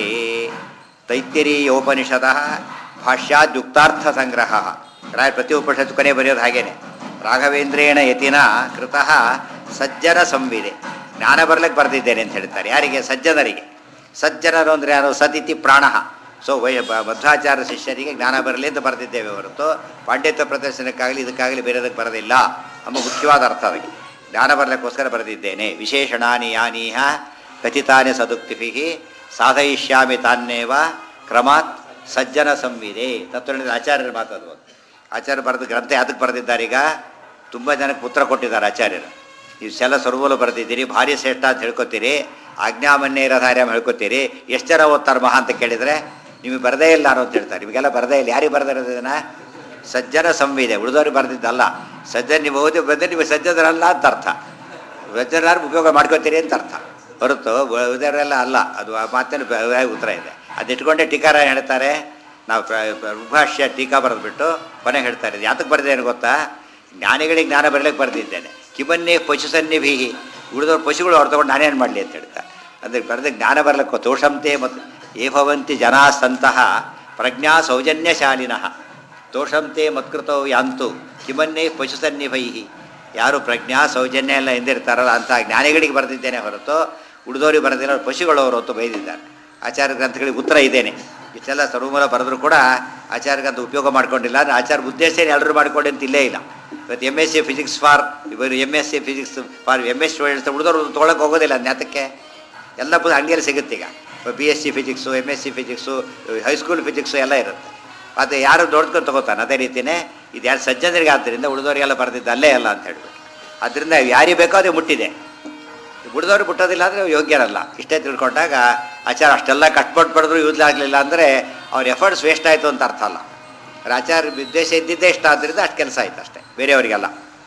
ತೈತ್ಯರೀಯೋಪನಿಷದ ಭಾಷ್ಯಾದ್ಯುಕ್ತಾರ್ಥ ಸಂಗ್ರಹ ರಾಯ ಪ್ರತಿ ಉಪನಿಷತ್ತು ಕೊನೆ ಬರೆಯೋದು ಹಾಗೇನೆ ರಾಘವೇಂದ್ರೇಣ ಯತಿನ ಕೃತಃ ಸಜ್ಜನ ಸಂವಿದೆ ಜ್ಞಾನ ಬರ್ಲಿಕ್ಕೆ ಬರೆದಿದ್ದೇನೆ ಅಂತ ಹೇಳ್ತಾರೆ ಯಾರಿಗೆ ಸಜ್ಜನರಿಗೆ ಸಜ್ಜನರು ಅಂದರೆ ಯಾರು ಸದಿತಿ ಪ್ರಾಣ ಸೊ ವೈ ಬ- ಮಧ್ವಾಚಾರ್ಯ ಶಿಷ್ಯರಿಗೆ ಜ್ಞಾನ ಬರಲಿ ಅಂತ ಬರೆದಿದ್ದೇವೆ ಹೊರತು ಪಾಂಡಿತ್ಯ ಪ್ರದರ್ಶನಕ್ಕಾಗಲಿ ಇದಕ್ಕಾಗಲಿ ಬೇರೆದಕ್ಕೆ ಬರೋದಿಲ್ಲ ಎಂಬ ಮುಖ್ಯವಾದ ಅರ್ಥ ಅದಕ್ಕೆ ಜ್ಞಾನ ಬರಲಿಕ್ಕೋಸ್ಕರ ಬರೆದಿದ್ದೇನೆ ವಿಶೇಷಣಾನಿ ಯಾನೀಹ ಕಥಿತಾನಿ ಸದುಕ್ತಿಭಿ ಸಾಧಯಿಷ್ಯಾಮಿ ತಾನ್ನೇವ ಕ್ರಮಾತ್ ಸಜ್ಜನ ಸಂವಿದೆ ತತ್ವದ ಆಚಾರ್ಯರ ಮಾತದು ಆಚಾರ್ಯ ಬರೆದ ಗ್ರಂಥ ಯಾತಕ್ಕೆ ಬರೆದಿದ್ದಾರೆ ಈಗ ತುಂಬ ಜನಕ್ಕೆ ಉತ್ತರ ಕೊಟ್ಟಿದ್ದಾರೆ ಆಚಾರ್ಯರು ನೀವು ಸೆಲ ಸರ್ವಲು ಬರೆದಿದ್ದೀರಿ ಭಾರಿ ಶ್ರೇಷ್ಠ ಅಂತ ಹೇಳ್ಕೊತೀರಿ ಆಜ್ಞಾಮನ್ಯ ಇರೋಧಾರ್ಯ ಹೇಳ್ಕೊತೀರಿ ಎಷ್ಟು ಜನ ಓದ್ತಾರೆ ಮಹಾ ಅಂತ ಕೇಳಿದರೆ ನಿಮಗೆ ಬರದೇ ಇಲ್ಲ ಅನ್ನೋ ಅಂತ ಹೇಳ್ತಾರೆ ನಿಮಗೆಲ್ಲ ಬರದೇ ಇಲ್ಲ ಯಾರಿಗೆ ಬರೆದಿರೋದನ್ನ ಸಜ್ಜನ ಸಂವಿದೆ ಉಳಿದವ್ರಿಗೆ ಬರೆದಿದ್ದಲ್ಲ ಸಜ್ಜನ ನೀವು ಓದಿ ಬಂದರೆ ನೀವು ಸಜ್ಜನರಲ್ಲ ಅಂತ ಅರ್ಥ ಸಜ್ಜನರು ಉಪಯೋಗ ಮಾಡ್ಕೋತೀರಿ ಅಂತ ಅರ್ಥ ಹೊರತು ಉಳಿದವರೆಲ್ಲ ಅಲ್ಲ ಅದು ಆ ಮಾತಿನ ಬ- ಬ- ಉತ್ತರ ಇದೆ ಅದಿಟ್ಕೊಂಡೇ ಟೀಕಾರ ಹೇಳ್ತಾರೆ ನಾವು ಭಾಷ್ಯ ಟೀಕಾ ಬರೆದ್ಬಿಟ್ಟು ಕೊನೆಗೆ ಹೇಳ್ತಾರೆ ಇದು ಯಾತಕ್ಕೆ ಬರೆದೇನು ಗೊತ್ತಾ ಜ್ಞಾನಿಗಳಿಗೆ ಜ್ಞಾನ ಬರಲಿಕ್ಕೆ ಬರೆದಿದ್ದೇನೆ ಕಿಮನ್ನೇ ಪಶು ಸನ್ನಿಭೀಹಿ ಉಳಿದವ್ರ ಪಶುಗಳು ಅವ್ರು ತಗೊಂಡು ನಾನೇನು ಮಾಡಲಿ ಅಂತ ಹೇಳ್ತಾರೆ ಅಂದರೆ ಬರೆದ ಜ್ಞಾನ ಬರಲಿಕ್ಕೆ ತೋಷಂತೆ ಮತ್ತು ಏಭವಂತಿ ಜನಾ ಸಂತಹ ಪ್ರಜ್ಞಾ ಸೌಜನ್ಯಶಾಲಿನಃ ತೋಷಂತೆ ಮತ್ಕೃತೌ ಯಾಂತು ಕಿಮನ್ನೇ ಪಶು ಸನ್ನಿಭೈಹಿ ಯಾರು ಪ್ರಜ್ಞಾ ಸೌಜನ್ಯ ಎಲ್ಲ ಎಂದಿರ್ತಾರಲ್ಲ ಅಂತಹ ಜ್ಞಾನಿಗಳಿಗೆ ಬರೆದಿದ್ದೇನೆ ಹೊರತು ಉಳಿದವರಿಗೆ ಬರೆದಿರೋ ಪಶುಗಳವರು ಹೊತ್ತು ಬೈದಿದ್ದಾರೆ ಆಚಾರ್ಯ ಗ್ರಂಥಗಳಿಗೆ ಉತ್ತರ ಇದ್ದೇನೆ ಇಷ್ಟೆಲ್ಲ ಸರ್ವಮೂಲ ಬರೆದ್ರು ಕೂಡ ಆಚಾರ್ಯ ಗ್ರಂಥ ಉಪಯೋಗ ಮಾಡ್ಕೊಂಡಿಲ್ಲ ಅಂದರೆ ಆಚಾರ್ಯ ಉದ್ದೇಶ ಎಲ್ಲರೂ ಮಾಡ್ಕೊಂಡು ಅಂತ ಇಲ್ಲೇ ಇಲ್ಲ ಇವತ್ತು M S C physics for ಇವರು M S C physics for M S students ಉಳಿದವರು ತೊಗೊಳಕ್ಕೆ ಹೋಗೋದಿಲ್ಲ ಜ್ಞಾತಕ್ಕೆ ಎಲ್ಲ ಪುಸ್ತಕ ಅಂಗಡಿಯಲ್ಲಿ ಸಿಗುತ್ತೆ ಈಗ B S C physics M S C physics high school physics ಎಲ್ಲ ಇರುತ್ತೆ ಮತ್ತು ಯಾರು ನೋಡ್ಕೊಂಡು ತಗೋತಾನೆ ಅದೇ ರೀತಿಯೇ ಇದು ಯಾರು ಸಜ್ಜನರಿಗೆ ಆದ್ದರಿಂದ ಉಳಿದವರಿಗೆಲ್ಲ ಬರೆದಿದ್ದು ಅಲ್ಲೇ ಅಲ್ಲ ಅಂತ ಹೇಳ್ಬಿಟ್ಟು ಅದರಿಂದ ಯಾರಿಗೆ ಬೇಕೋ ಅದೇ ಮುಟ್ಟಿದೆ ಉಳಿದವ್ರಿಗೆ ಮುಟ್ಟೋದಿಲ್ಲ ಅಂದರೆ ಯೋಗ್ಯರಲ್ಲ ಇಷ್ಟೇ ತಿಳ್ಕೊಂಡಾಗ ಆಚಾರ ಅಷ್ಟೆಲ್ಲ ಕಟ್ಪಟ್ಟು ಪಡೆದ್ರು ಯೂಸ್ ಆಗಲಿಲ್ಲ ಅಂದರೆ ಅವ್ರ ಎಫರ್ಟ್ಸ್ ವೇಸ್ಟ್ ಆಯಿತು ಅಂತ ಅರ್ಥ ಅಲ್ಲ ಅವ್ರ ಆಚಾರ್ಯ ಉದ್ದೇಶ ಇದ್ದಿದ್ದೇ ಇಷ್ಟ ಆದ್ದರಿಂದ ಅಷ್ಟು ಕೆಲಸ ಆಯ್ತು ಅಷ್ಟೇ ಬೇರೆಯವರಿಗೆಲ್ಲ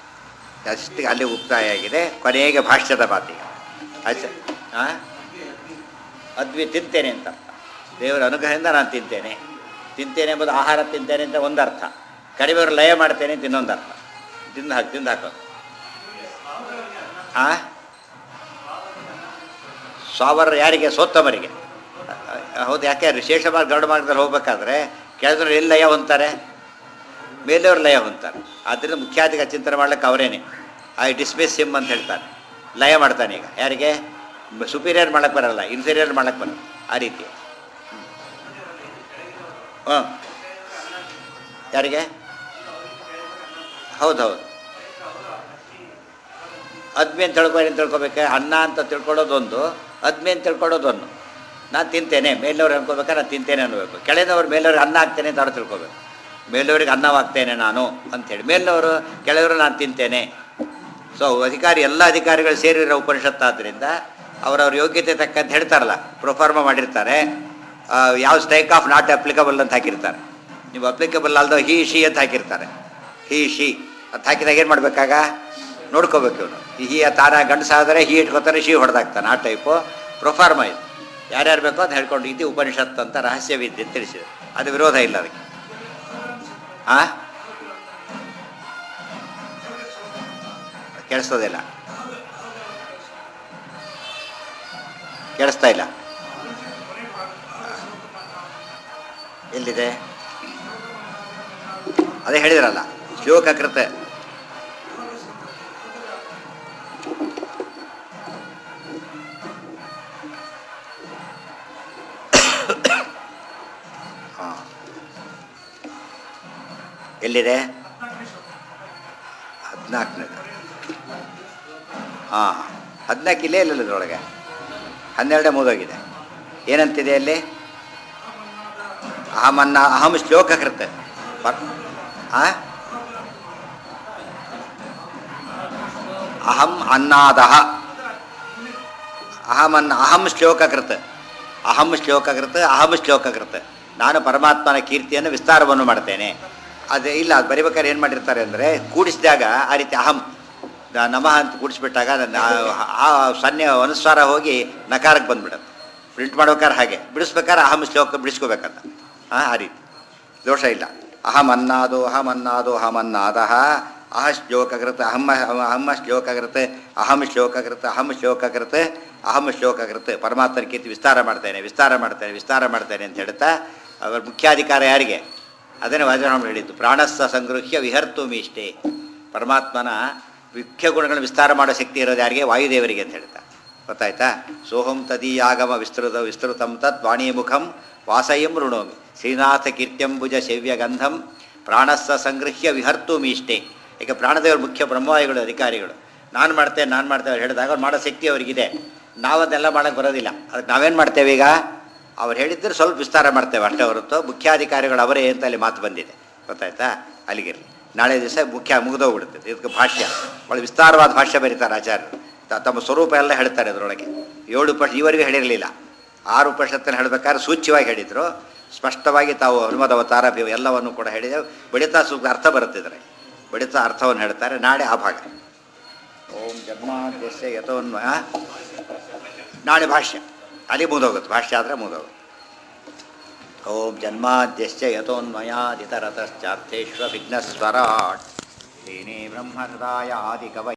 ಅಷ್ಟಿಗೆ ಅಲ್ಲಿ ಮುಕ್ತಾಯ ಆಗಿದೆ ಕೊನೆಗೆ ಭಾಷ್ಯದ ಮಾತಿಗೆ ಆಚ ಹಾಂ ಅದ್ವಿ ತಿಂತೇನೆ ಅಂತ ಅರ್ಥ ದೇವರ ಅನುಗ್ರಹದಿಂದ ನಾನು ತಿಂತೇನೆ ತಿಂತೇನೆ ಎಂಬುದು ಆಹಾರ ತಿಂತೇನೆ ಅಂತ ಒಂದು ಅರ್ಥ ಕಡಿಮೆಯವರು ಲಯ ಮಾಡ್ತೇನೆ ಅಂತ ಇನ್ನೊಂದು ಅರ್ಥ ತಿಂದು ಹಾಕಿ ತಿಂದು ಹಾಕೋದು ಹಾಂ ಸ್ವಾವರ ಯಾರಿಗೆ ಸೋತ್ತಮರಿಗೆ ಹೌದು ಯಾಕೆ ವಿಶೇಷ ಮಾರ್ಗ ಗರುಡ ಮಾರ್ಗದಲ್ಲಿ ಹೋಗ್ಬೇಕಾದ್ರೆ ಕೆಳದ್ರು ಎಲ್ಲಿ ಲಯ ಹೊಂತಾರೆ ಮೇಲೆಯವ್ರು ಲಯ ಹೊಂತಾರೆ ಆದ್ದರಿಂದ ಮುಖ್ಯಾಧಿಕ ಚಿಂತನೆ ಮಾಡ್ಲಿಕ್ಕೆ ಅವರೇನೆ ಐ ಡಿಸ್ಮಿಸ್ ಸಿಮ್ ಅಂತ ಹೇಳ್ತಾನೆ ಲಯ ಮಾಡ್ತಾನೆ ಈಗ ಯಾರಿಗೆ ಸುಪೀರಿಯರ್ ಮಾಡಕ್ಕೆ ಬರಲ್ಲ ಇನ್ಫೀರಿಯರ್ ಮಾಡಕ್ಕೆ ಬರಲ್ಲ ಆ ರೀತಿ ಹಾಂ ಯಾರಿಗೆ ಹೌದು ಹೌದು ಅದ್ಮಿ ಅಂತ ತಿಳ್ಕೊ ಏನು ತಿಳ್ಕೊಬೇಕು ಅನ್ನ ಅಂತ ತಿಳ್ಕೊಳ್ಳೋದೊಂದು ಅದ್ಮಿ ಅಂತ ತಿಳ್ಕೊಳ್ಳೋದೊಂದು ನಾನು ತಿಂತೇನೆ ಮೇಲವ್ರು ಅನ್ಕೋಬೇಕಾದ್ರೆ ನಾನು ತಿಂತೇನೆ ಅನ್ಬೇಕು ಕೆಳದವ್ರು ಮೇಲವ್ರಿಗೆ ಅನ್ನ ಹಾಕ್ತೇನೆ ಅಂತ ಅವ್ರು ತಿಳ್ಕೊಬೇಕು ಮೇಲವ್ರಿಗೆ ಅನ್ನವಾಗ್ತೇನೆ ನಾನು ಅಂಥೇಳಿ ಮೇಲವರು ಕೆಳವರು ನಾನು ತಿಂತೇನೆ ಸೊ ಅಧಿಕಾರಿ ಎಲ್ಲ ಅಧಿಕಾರಿಗಳು ಸೇರಿರೋ ಉಪನಿಷತ್ತಾದ್ದರಿಂದ ಅವರವ್ರ ಯೋಗ್ಯತೆ ತಕ್ಕಂತ ಹೇಳ್ತಾರಲ್ಲ ಪ್ರೊಫಾರ್ಮ ಮಾಡಿರ್ತಾರೆ ಆ, ಯಾವ ಸ್ಟ್ರೈಕ್ ಆಫ್ ನಾಟ್ ಅಪ್ಲಿಕಬಲ್ ಅಂತ ಹಾಕಿರ್ತಾರೆ ನೀವು ಅಪ್ಲಿಕಬಲ್ ಅಲ್ದೋ ಹಿ ಶಿ ಅಂತ ಹಾಕಿರ್ತಾರೆ ಹಿ ಶಿ ಅಂತ ಹಾಕಿದಾಗ ಏನು ಮಾಡಬೇಕಾಗ ನೋಡ್ಕೋಬೇಕು ಇವನು ಹಿ ತಾನ ಗಂಡಸಾದರೆ ಹಿ ಇಟ್ಕೋತಾರೆ ಶಿ ಹೊಡೆದಾಗ್ತಾನೆ ಆ ಟೈಪು ಪ್ರೊಫಾರ್ಮ ಇದು ಯಾರ್ಯಾರು ಬೇಕೋ ಅಂತ ಹೇಳ್ಕೊಂಡು ಇದು ಉಪನಿಷತ್ ಅಂತ ರಹಸ್ಯವಿದ್ದೆ ಅಂತ ತಿಳಿಸಿದೆ ಅದು ವಿರೋಧ ಇಲ್ಲ ಅದಕ್ಕೆ ಆ ಕೇಳಿಸ್ತೋದಿಲ್ಲ ಕೇಳಿಸ್ತಾ ಇಲ್ಲ ಎಲ್ಲಿದೆ ಅದೇ ಹೇಳಿದ್ರಲ್ಲ ಶ್ಲೋಕ ಕೃತ ಹಾ. ಎಲ್ಲಿದೆ ಹದಿನಾಲ್ಕನೇ ಹಾಂ ಹದಿನಾಲ್ಕು ಇಲ್ಲೇ ಇಲ್ಲ ಇದರೊಳಗೆ ಹನ್ನೆರಡೇ ಮುಗಿದೋಗಿದೆ ಏನಂತಿದೆ ಅಲ್ಲಿ ಅಹಮನ್ನ ಅಹಂ ಶ್ಲೋಕ ಕೃತ ಪರ್ ಆ? ಅಹಂ ಅನ್ನಾದಹ ಅಹಮನ್ನ ಅಹಂ ಶ್ಲೋಕಕೃತ ಅಹಂ ಶ್ಲೋಕಕೃತ ಅಹಂ ಶ್ಲೋಕಕೃತ ನಾನು ಪರಮಾತ್ಮನ ಕೀರ್ತಿಯನ್ನು ವಿಸ್ತಾರವನ್ನು ಮಾಡ್ತೇನೆ ಅದು ಇಲ್ಲ ಅದು ಬರಿಬೇಕಾದ್ರೆ ಏನು ಮಾಡಿರ್ತಾರೆ ಅಂದರೆ ಕೂಡಿಸಿದಾಗ ಆ ರೀತಿ ಅಹಂ ನ- ನಮಃ ಅಂತ ಕೂಡಿಸ್ಬಿಟ್ಟಾಗ ನನ್ನ ಆ- ಆ ಸನ್ನೆ ಅನುಸ್ವಾರ ಹೋಗಿ ನಕಾರಕ್ಕೆ ಬಂದ್ಬಿಡುತ್ತೆ ಪ್ರಿಂಟ್ ಮಾಡ್ಬೇಕಾದ್ರೆ ಹಾಗೆ ಬಿಡಿಸ್ಬೇಕಾದ್ರೆ ಅಹಂ ಶ್ಲೋಕ ಬಿಡಿಸ್ಕೋಬೇಕಂತ ಆ ಆ ರೀತಿ ದೋಷ ಇಲ್ಲ ಅಹಂ ಅನ್ನಾದೋ ಅಹಂ ಅನ್ನಾದೋ ಅಹಂ ಅನ್ನಾದಃ ಅಹ ಶ್ಲೋಕಕೃತ ಅಹಂ ಅಹಂ ಶ್ಲೋಕಕೃತ ಅಹಂ ಶ್ಲೋಕಕೃತ ಅಹಂ ಶ್ಲೋಕಕೃತ ಅಹಂ ಶ್ಲೋಕಕೃತ ಪರಮಾತ್ಮನ ಕೀರ್ತಿ ವಿಸ್ತಾರ ಮಾಡ್ತೇನೆ ವಿಸ್ತಾರ ಮಾಡ್ತೇನೆ ವಿಸ್ತಾರ ಮಾಡ್ತೇನೆ ಅಂತ ಹೇಳ್ತಾ ಅವರ ಮುಖ್ಯಾಧಿಕಾರ ಯಾರಿಗೆ ಅದನ್ನೇ ವಾಜರಾಮ ಹೇಳಿದ್ದು ಪ್ರಾಣಸ್ಸ ಸಂಗೃಹ್ಯ ವಿಹರ್ತು ಮೀಷ್ಟೇ ಪರಮಾತ್ಮನ ಮುಖ್ಯ ಗುಣಗಳನ್ನು ವಿಸ್ತಾರ ಮಾಡೋ ಶಕ್ತಿ ಇರೋದು ಯಾರಿಗೆ ವಾಯುದೇವರಿಗೆ ಅಂತ ಹೇಳ್ತಾ ಗೊತ್ತಾಯ್ತಾ ಸೋಹಂ ತದೀಯಾಗಮ ವಿಸ್ತೃತ ವಿಸ್ತೃತಂ ತತ್ ವಾಣಿಮುಖಂ ವಾಸಯಂ ಋಣೋಮಿ ಶ್ರೀನಾಥ ಕೀರ್ತ್ಯಂಬುಜ ಶವ್ಯಗಂಧಂ ಪ್ರಾಣಸ್ಸ ಸಂಗೃಹ್ಯ ವಿಹರ್ತು ಮೀಷ್ಟೆ ಈಗ ಪ್ರಾಣದೇವರು ಮುಖ್ಯ ಬ್ರಹ್ಮವಾಯುಗಳು ಅಧಿಕಾರಿಗಳು ನಾನು ಮಾಡ್ತೇನೆ ನಾನು ಮಾಡ್ತೇವೆ ಅವ್ರು ಹೇಳಿದಾಗ ಅವ್ರು ಮಾಡೋ ಶಕ್ತಿ ಅವರಿಗಿದೆ ನಾವದೆಲ್ಲ ಮಾಡೋಕ್ಕೆ ಬರೋದಿಲ್ಲ ಅದಕ್ಕೆ ನಾವೇನು ಮಾಡ್ತೇವೆ ಈಗ ಅವ್ರು ಹೇಳಿದ್ರೆ ಸ್ವಲ್ಪ ವಿಸ್ತಾರ ಮಾಡ್ತೇವೆ ಅಷ್ಟೇ ಹೊರತು ಮುಖ್ಯಾಧಿಕಾರಿಗಳು ಅವರೇ ಅಂತ ಅಲ್ಲಿ ಮಾತು ಬಂದಿದೆ ಗೊತ್ತಾಯ್ತಾ ಅಲ್ಲಿಗಿರಲಿ ನಾಳೆ ದಿವಸ ಮುಖ್ಯ ಮುಗಿದೋಗ್ಬಿಡುತ್ತೆ ಇದಕ್ಕೆ ಭಾಷ್ಯ ಭಾಳ ವಿಸ್ತಾರವಾದ ಭಾಷ್ಯ ಬರೀತಾರೆ ಆಚಾರ್ಯರು ತ- ತಮ್ಮ ಸ್ವರೂಪ ಎಲ್ಲ ಹೇಳ್ತಾರೆ ಅದರೊಳಗೆ ಏಳು ಉಪಶ ಈವರೆಗೂ ಹೇಳಿರಲಿಲ್ಲ ಆರು ಉಪನಿಷತ್ತನ್ನು ಹೇಳಬೇಕಾದ್ರೆ ಸೂಚ್ಯವಾಗಿ ಹೇಳಿದರು ಸ್ಪಷ್ಟವಾಗಿ ತಾವು ಹನುಮದ ಅವತಾರ ಭೀಮ ಎಲ್ಲವನ್ನು ಕೂಡ ಹೇಳಿದೆ ಬಡಿತಾ ಸೂಕ್ತ ಅರ್ಥ ಬರುತ್ತಿದ್ದಾರೆ ಬಡಿತಾ ಅರ್ಥವನ್ನು ಹೇಳ್ತಾರೆ ನಾಳೆ ಆ ಭಾಗ ಓಂ ಜನ್ಮಾದ್ಯಸ್ಯ ಯಥೋನ್ಮಯ ನಾಳೆ ಭಾಷ್ಯ ಅಲ್ಲಿ ಮುಗಿದೋಗುತ್ತೆ ಭಾಷ್ಯ ಆದರೆ ಮುಗಿದೋಗುತ್ತೆ ಓಂ ಜನ್ಮಾದ್ಯಸ್ಯ ಯಥೋನ್ಮಯಾದಿತರತಶ್ಚಾರ್ಥೇಶ್ವ ವಿಘ್ನಸ್ವರಾಟ್ ತೇನೇ ಬ್ರಹ್ಮಹೃದಾಯ ಆದಿಕವ